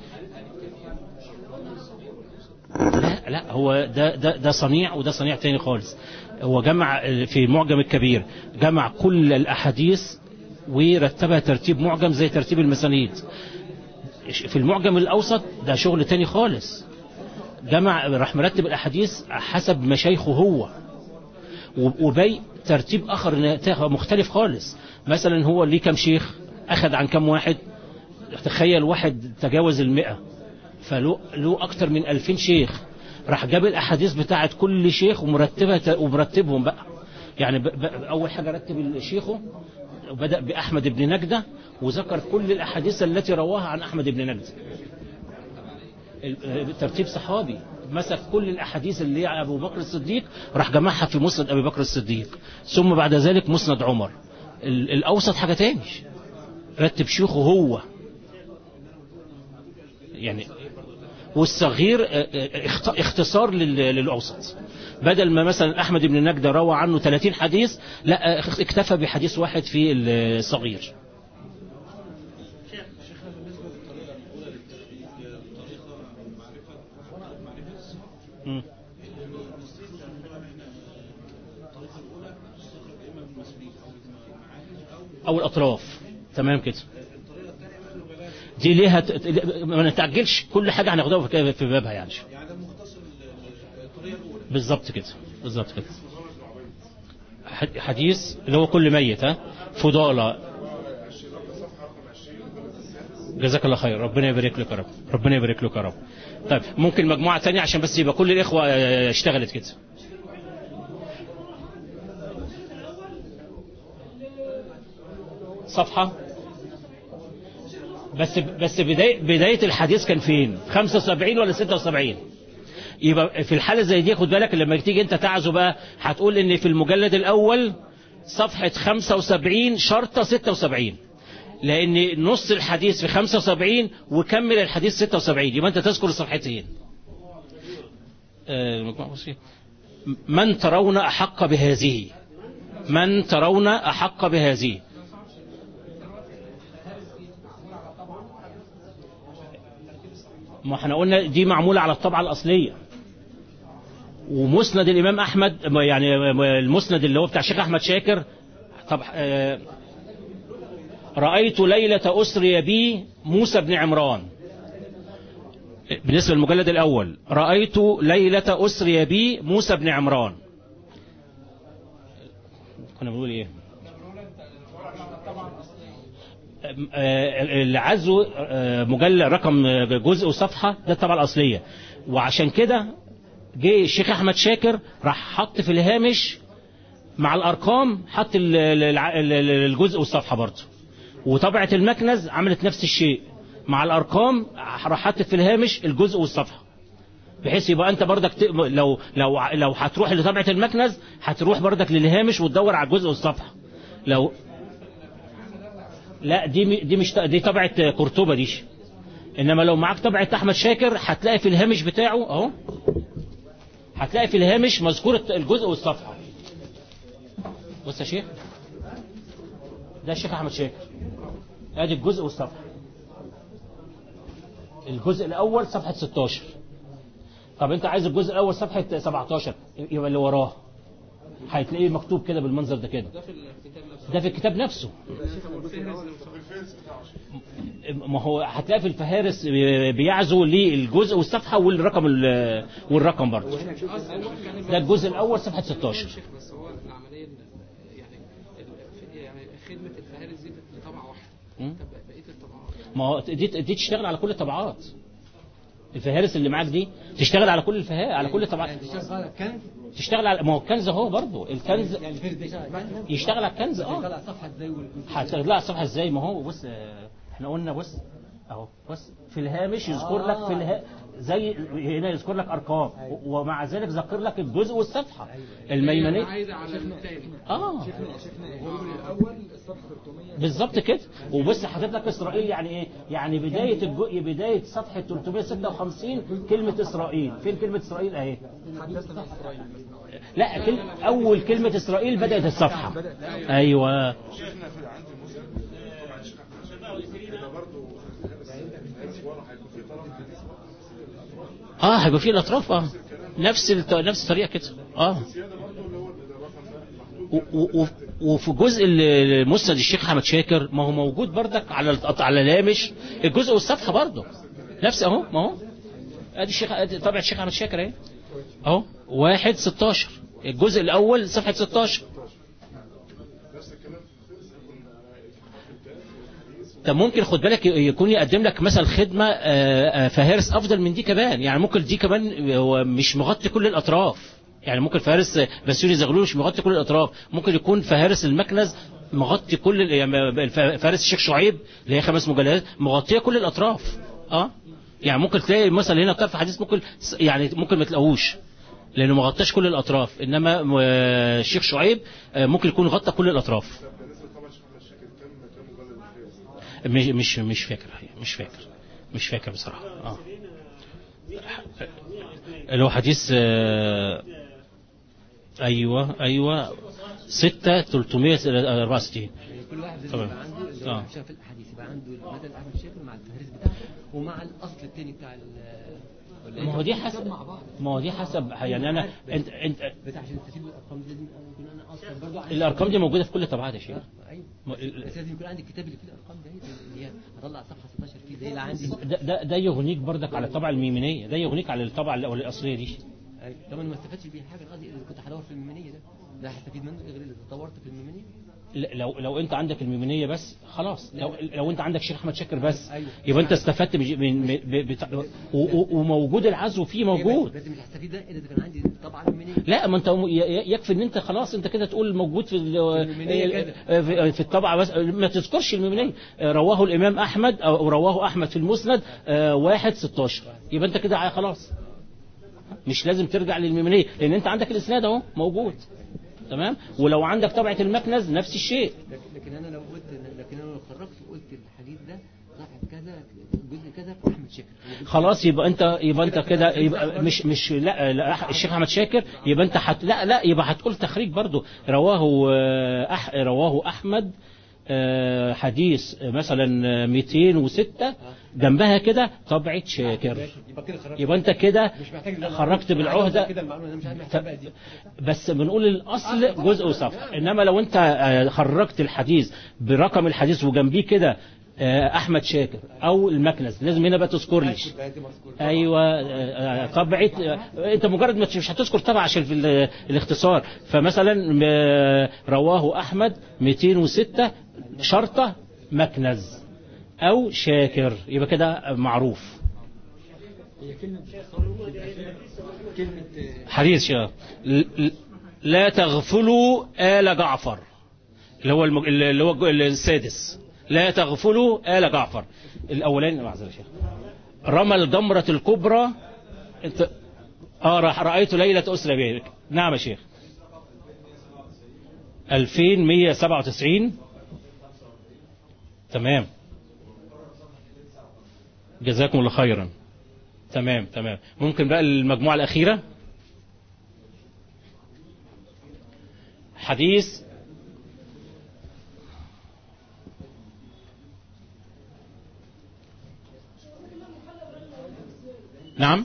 لا لا هو ده ده ده صنيع وده صنيع تاني خالص هو جمع في معجم الكبير جمع كل الاحاديث ورتبها ترتيب معجم زي ترتيب المسانيد في المعجم الاوسط ده شغل تاني خالص جمع راح مرتب الاحاديث حسب مشايخه هو وبي ترتيب اخر مختلف خالص مثلا هو ليه كم شيخ اخذ عن كم واحد تخيل واحد تجاوز المئة فله له اكتر من ألفين شيخ راح جاب الاحاديث بتاعت كل شيخ ومرتبها ومرتبهم بقى يعني ب ب اول حاجه رتب شيخه وبدا باحمد بن نجده وذكر كل الاحاديث التي رواها عن احمد بن نجده ترتيب صحابي مسك كل الاحاديث اللي هي ابو بكر الصديق راح جمعها في مسند ابي بكر الصديق ثم بعد ذلك مسند عمر ال- الاوسط حاجه تاني رتب شيوخه هو يعني والصغير اه، اه، اخت- اختصار لل- للاوسط بدل ما مثلا احمد بن نجده روى عنه 30 حديث لا اه، اكتفى بحديث واحد في الصغير مم. او الاطراف تمام كده دي ليها ت- ت- ما نتعجلش كل حاجه هناخدها في في بابها يعني يعني ده مختصر الطريقه الاولى بالظبط كده بالظبط كده ح- حديث اللي هو كل ميت ها فضالة جزاك الله خير ربنا يبارك لك يا رب ربنا يبارك لك يا رب طيب ممكن مجموعة تانية عشان بس يبقى كل الإخوة آه، اشتغلت كده صفحة بس بس بداية بداية الحديث كان فين 75 ولا 76 يبقى في الحالة زي دي خد بالك لما تيجي انت تعزو بقى هتقول ان في المجلد الاول صفحة 75 شرطة 76 لان نص الحديث في 75 وكمل الحديث 76 يبقى انت تذكر الصفحتين آه، المجموعة بصي. من ترون احق بهذه من ترون احق بهذه ما احنا قلنا دي معمولة على الطبعة الأصلية ومسند الإمام أحمد يعني المسند اللي هو بتاع الشيخ أحمد شاكر طب آه، رأيت ليلة أسري بي موسى بن عمران بالنسبة للمجلد الأول رأيت ليلة أسري بي موسى بن عمران كنا بنقول إيه آه، العزو آه، مجلد رقم آه، جزء وصفحة ده الطبعة الأصلية وعشان كده جه الشيخ أحمد شاكر راح حط في الهامش مع الأرقام حط ال- ال- الع- ال- ال- الجزء والصفحة برضه وطبعة المكنز عملت نفس الشيء مع الأرقام راح حط في الهامش الجزء والصفحة بحيث يبقى انت برضك ت... لو لو لو هتروح لطبعة المكنز هتروح برضك للهامش وتدور على الجزء والصفحة لو لا دي م- دي مش دي طبعة قرطبة دي انما لو معاك طبعة احمد شاكر هتلاقي في الهامش بتاعه اهو هتلاقي في الهامش مذكور الت- الجزء والصفحة بص يا شيخ ده الشيخ احمد شاكر ادي الجزء والصفحة الجزء الاول صفحة 16 طب انت عايز الجزء الاول صفحة 17 يبقى اللي وراه هتلاقيه مكتوب كده بالمنظر ده كده ده في الكتاب نفسه ما هو هتلاقي في الفهارس بيعزو للجزء والصفحة والرقم ال- والرقم برضه ده الجزء الأول صفحة 16 شيخ بس هو العمليه ال- يعني ال- يعني خدمه الفهارس دي بطبعه واحده مم. طب بقيه الطبعات ما هو دي دي تشتغل على كل الطبعات الفهارس اللي معاك دي تشتغل على كل الفهارس على كل الطبعات تشتغل كنز تشتغل على ما هو الكنز اهو برضه الكنز يعني الفيرز ده يشتغل كنز يشتغل على الكنز اه يطلع صفحه ازاي والجزء هتطلع الصفحه ازاي ما هو بص آه، احنا قلنا بص اهو بس في الهامش يذكر لك في اله... زي هنا يذكر لك ارقام و- ومع ذلك ذكر لك الجزء والصفحه الميمنيه عايدة على الثاني اه شيخنا شيخنا الجزء الاول الصفحه 300 بالظبط كده وبص حاطط لك اسرائيل يعني ايه يعني بدايه الجو... بدايه صفحه 356 كلمه اسرائيل فين كلمه اسرائيل اهي حدثنا اسرائيل لا كل... اول كلمه اسرائيل بدات الصفحه ايوه شيخنا في عندي مسلم طبعا شيخ احمد شاكر كده برضه الناس ورا هيكون في طلب حديث برضه اه هيبقى فيه الاطراف اه نفس الت... نفس الطريقه كده اه زياده برضه اللي هو الرقم ده محدود و- و- وفي جزء ال- مسند الشيخ احمد شاكر ما هو موجود بردك على الط- على الهامش الجزء والصفحه برضه نفس اهو ما هو ادي الشيخ ادي طبعا الشيخ احمد شاكر اهي اهو واحد 16 الجزء الاول صفحه 16 نفس الكلام في الفرس يكون في الكلام في الحديث طب ممكن خد بالك يكون يقدم لك مثلا خدمه آه، آه، فهارس افضل من دي كمان يعني ممكن دي كمان هو مش مغطي كل الاطراف يعني ممكن فارس بسيوني زغلول مش مغطي كل الاطراف ممكن يكون فهارس المكنز مغطي كل ال- يعني فارس الشيخ شعيب اللي هي خمس مجلدات مغطيه كل الاطراف اه يعني ممكن تلاقي مثلا هنا طرف حديث ممكن يعني ممكن ما تلاقوش لانه ما غطاش كل الاطراف انما آه، الشيخ شعيب آه، ممكن يكون غطى كل الاطراف بالنسبه طبعا شيخ احمد شاكر كم كم مجلد الفرس مش مش مش فاكر الحقيقة، مش فاكر مش فاكر بصراحة اه اللي هو حديث آه، ايوه ايوه 6 364 كل واحد لازم تمام. يبقى عنده اللي آه. هو شاف الاحاديث يبقى عنده مثلا احمد شاكر مع الفهرس بتاعه ومع الاصل الثاني بتاع ال ولا إيه؟ ما هو دي طب حسب مع بعض ما هو دي حسب يعني انا انت انت بس عشان تسيب الارقام دي لازم يكون انا اصلا برضه عندي- الارقام دي موجوده في كل طبعات يا شيخ ايوه ما- ال- بس لازم يكون عندي الكتاب اللي فيه الارقام ده اللي هي هطلع صفحه 16 فيه زي اللي عندي ده ده, ده يغنيك بردك على الطبعه الميمنيه ده يغنيك على الطبعه الأول- الاصليه دي أيوة. طب انا ما استفدتش بيه حاجه قصدي اللي كنت هدور في الميمنيه ده ده هستفيد منه غير اللي طورت في الميمنيه ل- لو لو انت عندك الميمنيه بس خلاص لو لو انت عندك شيخ احمد شاكر بس أيوة. يبقى انت استفدت من من من- بتاع و- و- وموجود العزو فيه موجود بس مش هستفيد ده الا اذا كان عندي طبعا الميمنيه لا ما انت م- ي- يكفي ان انت خلاص انت كده تقول موجود في ال- الميمنية كده. في- في الطبعه بس ما تذكرش الميمنيه رواه الامام احمد او رواه احمد في المسند آه، واحد 16 يبقى انت كده خلاص مش لازم ترجع للميمنيه لان انت عندك الاسناد اهو موجود تمام ولو عندك طبعه المكنز نفس الشيء لكن- لكن انا لو قلت لكن انا لو خرجت وقلت الحديث ده صفحه كذا جزء كذا في احمد شاكر خلاص يبقى انت يبقى انت كده يبقى مش مش لا, لا الشيخ احمد شاكر يبقى انت حت لا لا يبقى هتقول تخريج برضو رواه آه، أح رواه احمد آه، حديث مثلا آه، 206 جنبها كده طبعة شاكر يبقى كده خرجت يبقى انت كده مش محتاج إن أنا- خرجت بالعهدة كده المعلومه انا مش عارف محتاج بقى دي بس بنقول الاصل جزء وصفحه انما لو انت آه، خرجت الحديث برقم الحديث وجنبيه كده آه، احمد شاكر او المكنز لازم هنا بقى تذكر لي يبقى دي مذكور ايوه آه، آه، طبعه آه، انت مجرد ما تش- مش هتذكر طبعا عشان في ال- الاختصار فمثلا آه، رواه احمد 206 شرطه مكنز او شاكر يبقى كده معروف هي كلمه باختصار يبقى فيها كلمه آه، حديث شا. ل- ل- لا تغفلوا آل جعفر اللي هو المج... اللي هو الج- السادس لا تغفلوا آل جعفر الأولاني معذرة يا شيخ رمى الجمرة الكبرى انت اه راح رأيت ليلة أسرة بك نعم يا شيخ 2197 تمام جزاكم الله خيرا تمام تمام ممكن بقى المجموعة الأخيرة حديث نعم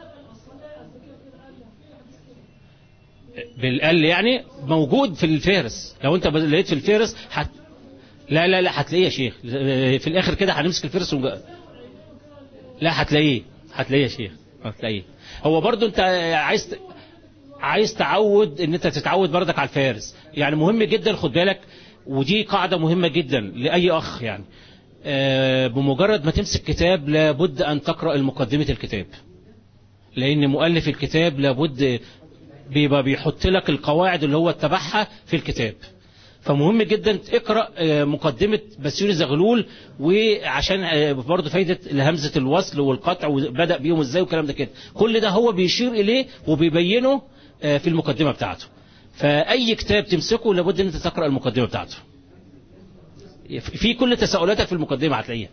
بالقل يعني موجود في الفهرس لو انت لقيت في الفهرس حت... لا لا لا هتلاقيه يا شيخ في الاخر كده هنمسك الفهرس ونج... لا هتلاقيه هتلاقيه يا شيخ هتلاقيه هو برضو انت عايز ت- عايز تعود ان انت تتعود بردك على الفارس يعني مهم جدا خد بالك ودي قاعدة مهمة جدا لأي أخ يعني آه، بمجرد ما تمسك كتاب لابد أن تقرأ المقدمة الكتاب لأن مؤلف الكتاب لابد بيبقى بيحط لك القواعد اللي هو اتبعها في الكتاب فمهم جدا اقرا آه، مقدمه بسيوني زغلول وعشان آه، برضه فايده همزه الوصل والقطع وبدا بيهم ازاي والكلام ده كده كل ده هو بيشير اليه وبيبينه آه، في المقدمه بتاعته فاي كتاب تمسكه لابد ان انت تقرا المقدمه بتاعته في كل تساؤلاتك في المقدمه هتلاقيها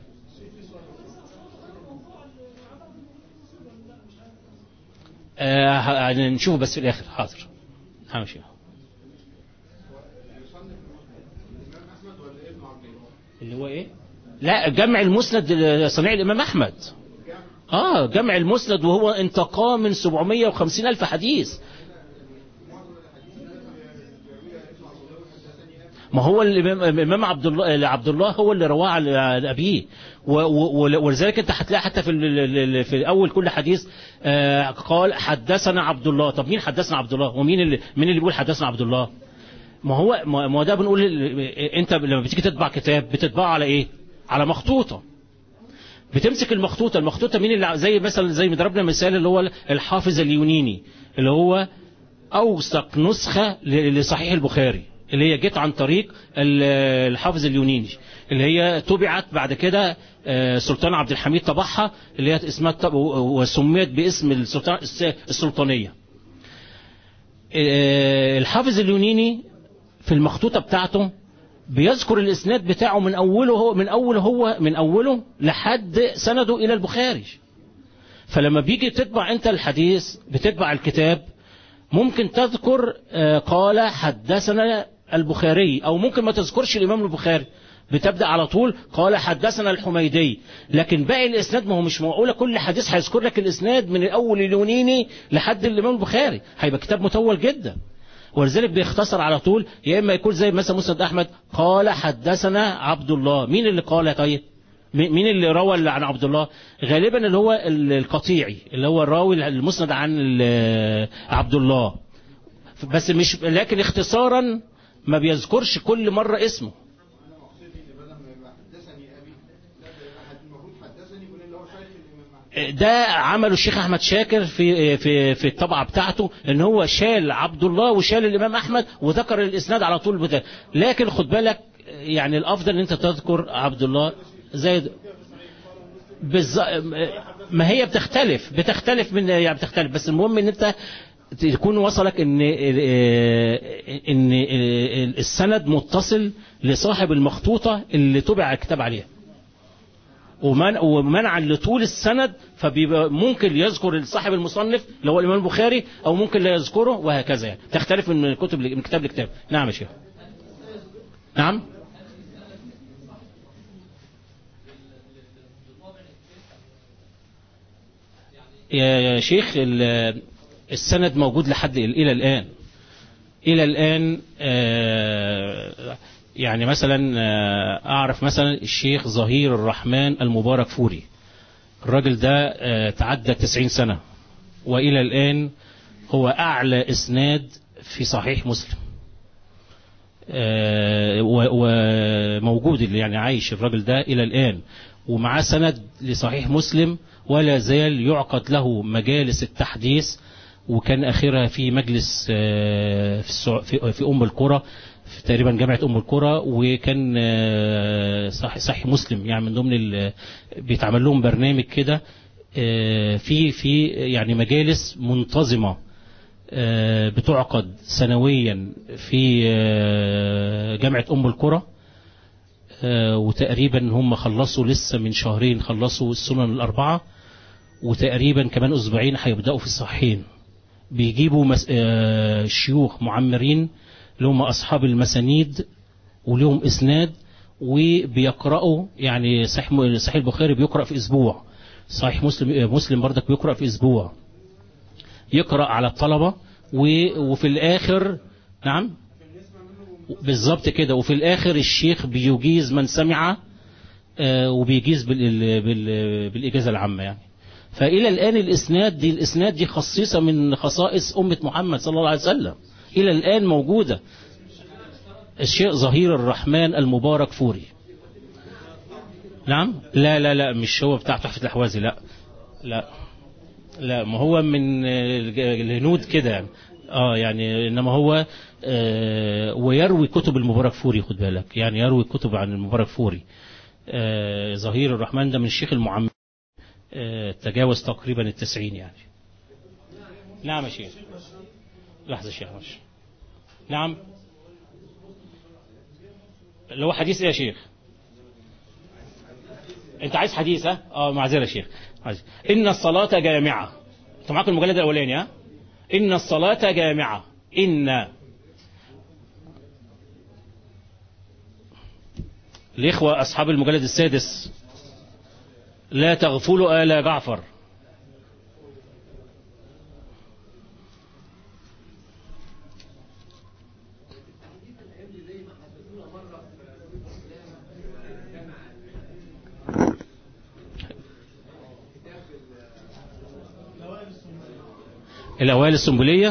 آه ه- هنشوفه بس في الاخر حاضر همشي اللي هو ايه لا جمع المسند صنيع الامام احمد اه جمع المسند وهو انتقاه من 750 الف حديث ما هو الامام الامام عبد الله عبد الله هو اللي رواه على على ابيه و- و- ولذلك انت هتلاقي حتى في ال- ال- في اول كل حديث آه، قال حدثنا عبد الله طب مين حدثنا عبد الله ومين اللي مين اللي بيقول حدثنا عبد الله ما هو ما ما هو ده بنقول ال- انت لما بتيجي تطبع كتاب بتطبعه على ايه على مخطوطه بتمسك المخطوطه المخطوطه مين اللي زي مثلا زي ما ضربنا مثال اللي هو الحافظ اليونيني اللي هو اوثق نسخه ل- لصحيح البخاري اللي هي جت عن طريق ال- الحافظ اليونيني اللي هي طبعت بعد كده آه، سلطان عبد الحميد طبعها اللي هي اسمها الطب- و- وسميت باسم السلطان الس- السلطانيه آه، الحافظ اليونيني في المخطوطه بتاعته بيذكر الاسناد بتاعه من اوله هو من اول هو من اوله لحد سنده الى البخاري فلما بيجي تطبع انت الحديث بتطبع الكتاب ممكن تذكر آه، قال حدثنا البخاري او ممكن ما تذكرش الامام البخاري بتبدا على طول قال حدثنا الحميدي لكن باقي الاسناد ما هو مش معقوله كل حديث هيذكر لك الاسناد من الاول اليونيني لحد الامام البخاري هيبقى كتاب مطول جدا ولذلك بيختصر على طول يا اما يكون زي مثلا مسند احمد قال حدثنا عبد الله مين اللي قال طيب مين مين اللي روى اللي عن عبد الله غالبا اللي هو ال- القطيعي اللي هو الراوي المسند عن ال- عبد الله بس مش لكن اختصارا ما بيذكرش كل مرة اسمه انا مقصدي ان بدل ما يبقى حدثني ابي لا ده يبقى حد- المفروض حدثني يكون اللي هو شيخ الامام احمد ده عمله الشيخ احمد شاكر في في في الطبعه بتاعته ان هو شال عبد الله وشال الامام احمد وذكر الاسناد على طول بتاع لكن خد بالك يعني الافضل ان انت تذكر عبد الله زي بالز... ما هي بتختلف بتختلف من يعني بتختلف بس المهم ان انت تكون وصلك ان ان السند متصل لصاحب المخطوطه اللي طبع الكتاب عليها ومن ومنعا لطول السند فبيبقى ممكن يذكر صاحب المصنف اللي هو الامام البخاري او ممكن لا يذكره وهكذا يعني تختلف من كتب من كتاب لكتاب نعم يا شيخ نعم يا يا شيخ ال- السند موجود لحد الى الان الى الان آه، يعني مثلا آه، اعرف مثلا الشيخ ظهير الرحمن المبارك فوري الراجل ده آه، تعدى 90 سنة والى الان هو اعلى اسناد في صحيح مسلم آه، و- وموجود اللي يعني عايش الراجل ده الى الان ومعاه سند لصحيح مسلم ولا زال يعقد له مجالس التحديث وكان اخرها في مجلس آه، في السع- في في ام القرى في تقريبا جامعه ام القرى وكان آه، صحيح صحيح مسلم يعني من ضمن ال- بيتعمل لهم برنامج كده آه، في في يعني مجالس منتظمه آه، بتعقد سنويا في آه، جامعه ام القرى آه، وتقريبا هم خلصوا لسه من شهرين خلصوا السنن الأربعة وتقريبا كمان أسبوعين هيبدأوا في الصحيحين بيجيبوا مس... آه، شيوخ معمرين اللي هم أصحاب المسانيد ولهم إسناد وبيقرأوا يعني صحيح صحيح البخاري بيقرأ في أسبوع صحيح مسلم آه، مسلم برضك بيقرأ في أسبوع يقرأ على الطلبة و... وفي الآخر نعم بالظبط كده وفي الاخر الشيخ بيجيز من سمع آه، وبيجيز بال- بال- بالاجازه العامه يعني فالى الان الاسناد دي الاسناد دي خصيصه من خصائص امه محمد صلى الله عليه وسلم الى الان موجوده الشيخ ظهير الرحمن المبارك فوري نعم لا لا لا مش هو بتاع تحفه الاحوازي لا لا لا ما هو من آه، الهنود كده يعني اه يعني انما هو آه ويروي كتب المبارك فوري خد بالك يعني يروي كتب عن المبارك فوري آه ظهير الرحمن ده من الشيخ المعمر آه تجاوز تقريبا التسعين يعني نعم يا شيخ لحظة يا شيخ ماشي نعم اللي هو حديث ايه يا شيخ انت عايز حديث ها اه معذره يا شيخ عايز. ان الصلاه جامعه انت معاك المجلد الاولاني ها ان الصلاه جامعه ان الاخوه اصحاب المجلد السادس لا تغفلوا آل جعفر الأوائل السنبلية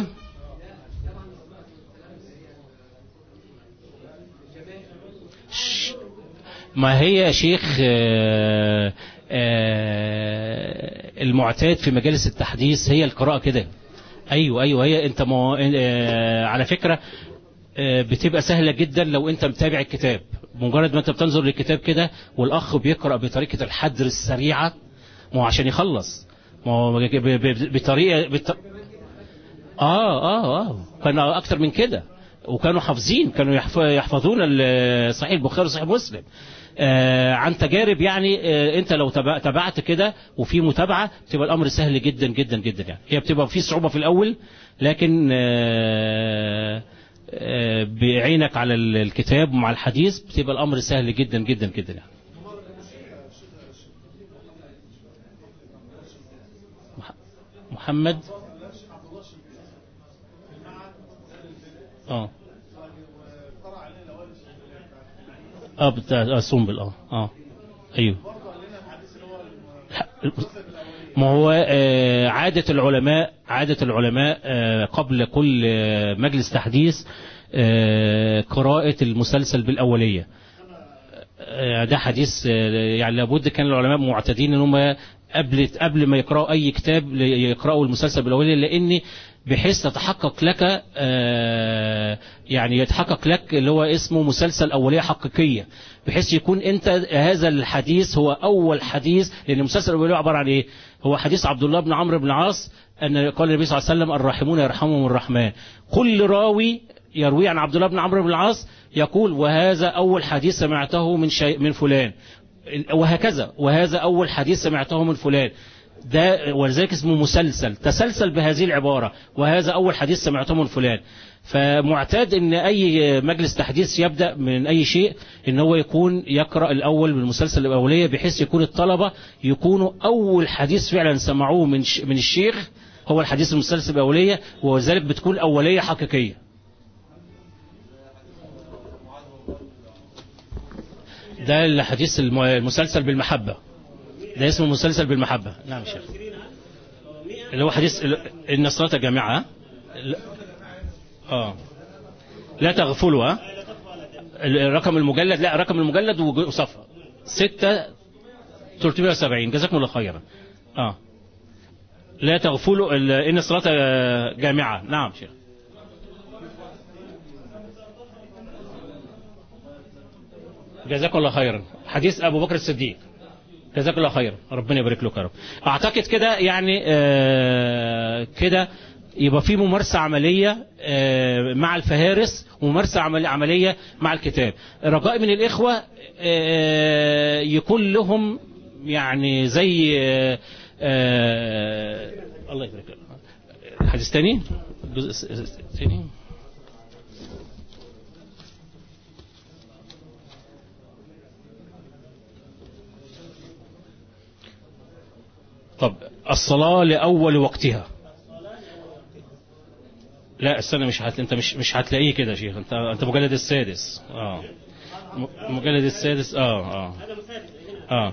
ش- ما هي يا شيخ آه، آه، المعتاد في مجالس التحديث هي القراءة كده ايوه ايوه هي انت مو... آه، على فكرة آه، بتبقى سهلة جدا لو انت متابع الكتاب مجرد ما انت بتنظر للكتاب كده والاخ بيقرأ بطريقة الحدر السريعة ما هو عشان يخلص ما هو ب- ب- ب- بطريقة بط... اه اه اه كان اكتر من كده وكانوا حافظين كانوا يحف- يحفظون ال- صحيح البخاري وصحيح مسلم آه عن تجارب يعني آه انت لو تبع- تابعت كده وفي متابعه بتبقى الامر سهل جدا جدا جدا يعني هي بتبقى في صعوبه في الاول لكن آه آه بعينك على ال- الكتاب ومع الحديث بتبقى الامر سهل جدا جدا جدا يعني مح- محمد اه اه بتاع آه سنبل اه اه ايوه ما هو آه عادة العلماء عادة العلماء آه قبل كل آه مجلس تحديث آه قراءة المسلسل بالأولية آه، ده حديث آه، يعني لابد كان العلماء معتادين ان هم قبل قبل ما يقراوا اي كتاب ل- يقراوا المسلسل بالاوليه لان بحيث تتحقق لك آه، يعني يتحقق لك اللي هو اسمه مسلسل اوليه حقيقيه بحيث يكون انت هذا الحديث هو اول حديث لان المسلسل الاوليه عباره عن ايه؟ هو حديث عبد الله بن عمرو بن العاص ان قال النبي صلى الله عليه وسلم الراحمون يرحمهم الرحمن كل راوي يروي عن عبد الله بن عمرو بن العاص يقول وهذا أول حديث سمعته من شيء من فلان وهكذا وهذا أول حديث سمعته من فلان ده ولذلك اسمه مسلسل تسلسل بهذه العبارة وهذا أول حديث سمعته من فلان فمعتاد ان اي مجلس تحديث يبدا من اي شيء ان هو يكون يقرا الاول من المسلسل الاوليه بحيث يكون الطلبه يكونوا اول حديث فعلا سمعوه من ش- من الشيخ هو الحديث المسلسل الاوليه وذلك بتكون اوليه حقيقيه ده الحديث الم- المسلسل بالمحبة ده اسمه مسلسل بالمحبة نعم يا شيخ اللي هو حديث ال- إن الصلاة جامعة لا- اه لا تغفلوا ها ال- رقم المجلد لا رقم المجلد وج- وصفحة ستة 370 جزاكم الله خيرا اه لا تغفلوا ال- إن الصلاة جامعة نعم شيخ جزاك الله خيرا حديث ابو بكر الصديق جزاك الله خيرا ربنا يبارك لك يا رب اعتقد كده يعني آه كده يبقى في ممارسة عملية آه مع الفهارس وممارسة عمل- عملية مع الكتاب رجاء من الإخوة آه يكون لهم يعني زي آه آه الله يبارك لك حديث تاني جزء تاني طب الصلاة لأول وقتها لا استنى مش هت... انت مش مش هتلاقيه كده يا شيخ انت انت مجلد السادس اه م- مجلد السادس اه اه اه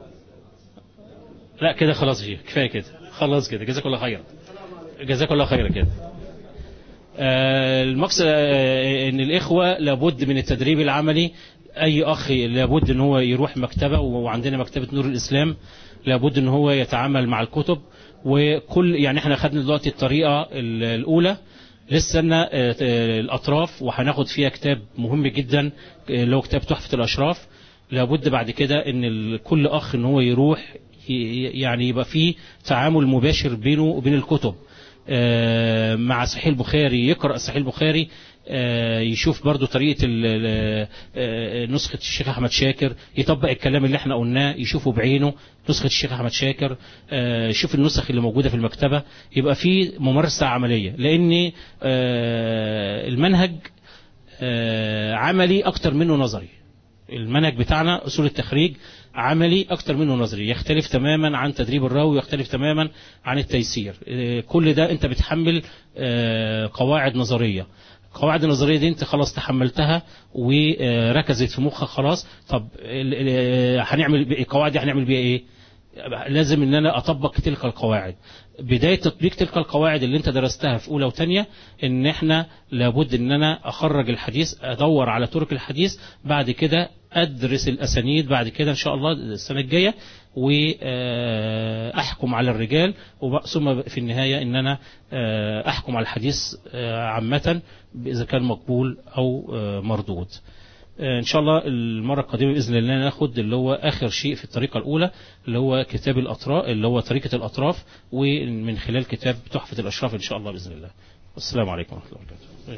لا كده خلاص يا شيخ كفايه كده خلاص كده جزاك الله خيرا جزاك الله خيرا كده آه، المقصد آه، ان الاخوه لابد من التدريب العملي اي اخ لابد ان هو يروح مكتبه وعندنا مكتبه نور الاسلام لابد ان هو يتعامل مع الكتب وكل يعني احنا خدنا دلوقتي الطريقه ال- الاولى لسه لنا آه، آه، الأطراف وهناخد فيها كتاب مهم جدا آه، اللي هو كتاب تحفة الأشراف لابد بعد كده ان ال- كل اخ ان هو يروح ي- يعني يبقى فيه تعامل مباشر بينه وبين الكتب آه، مع صحيح البخاري يقرأ صحيح البخاري آه، يشوف برضو طريقة ال- ال- آه، نسخة الشيخ أحمد شاكر يطبق الكلام اللي احنا قلناه يشوفه بعينه نسخة الشيخ أحمد شاكر آه، يشوف النسخ اللي موجودة في المكتبة يبقى في ممارسة عملية لأن آه، المنهج آه، عملي أكتر منه نظري المنهج بتاعنا أصول التخريج عملي أكتر منه نظري يختلف تماما عن تدريب الراوي ويختلف تماما عن التيسير آه، كل ده أنت بتحمل آه، قواعد نظرية القواعد النظرية دي أنت خلاص تحملتها وركزت في مخك خلاص طب ال- ال- هنعمل بإيه؟ القواعد دي هنعمل بيها إيه لازم ان انا اطبق تلك القواعد بداية تطبيق تلك القواعد اللي انت درستها في اولى وثانيه ان احنا لابد ان انا اخرج الحديث ادور على طرق الحديث بعد كده ادرس الاسانيد بعد كده ان شاء الله السنة الجاية واحكم على الرجال وب- ثم في النهاية ان انا آه، احكم على الحديث آه، عامة اذا كان مقبول او آه، مردود آه، ان شاء الله المره القادمه باذن الله ناخد اللي هو اخر شيء في الطريقه الاولى اللي هو كتاب الاطراف اللي هو طريقه الاطراف ومن خلال كتاب تحفه الاشراف ان شاء الله باذن الله والسلام عليكم ورحمه الله وبركاته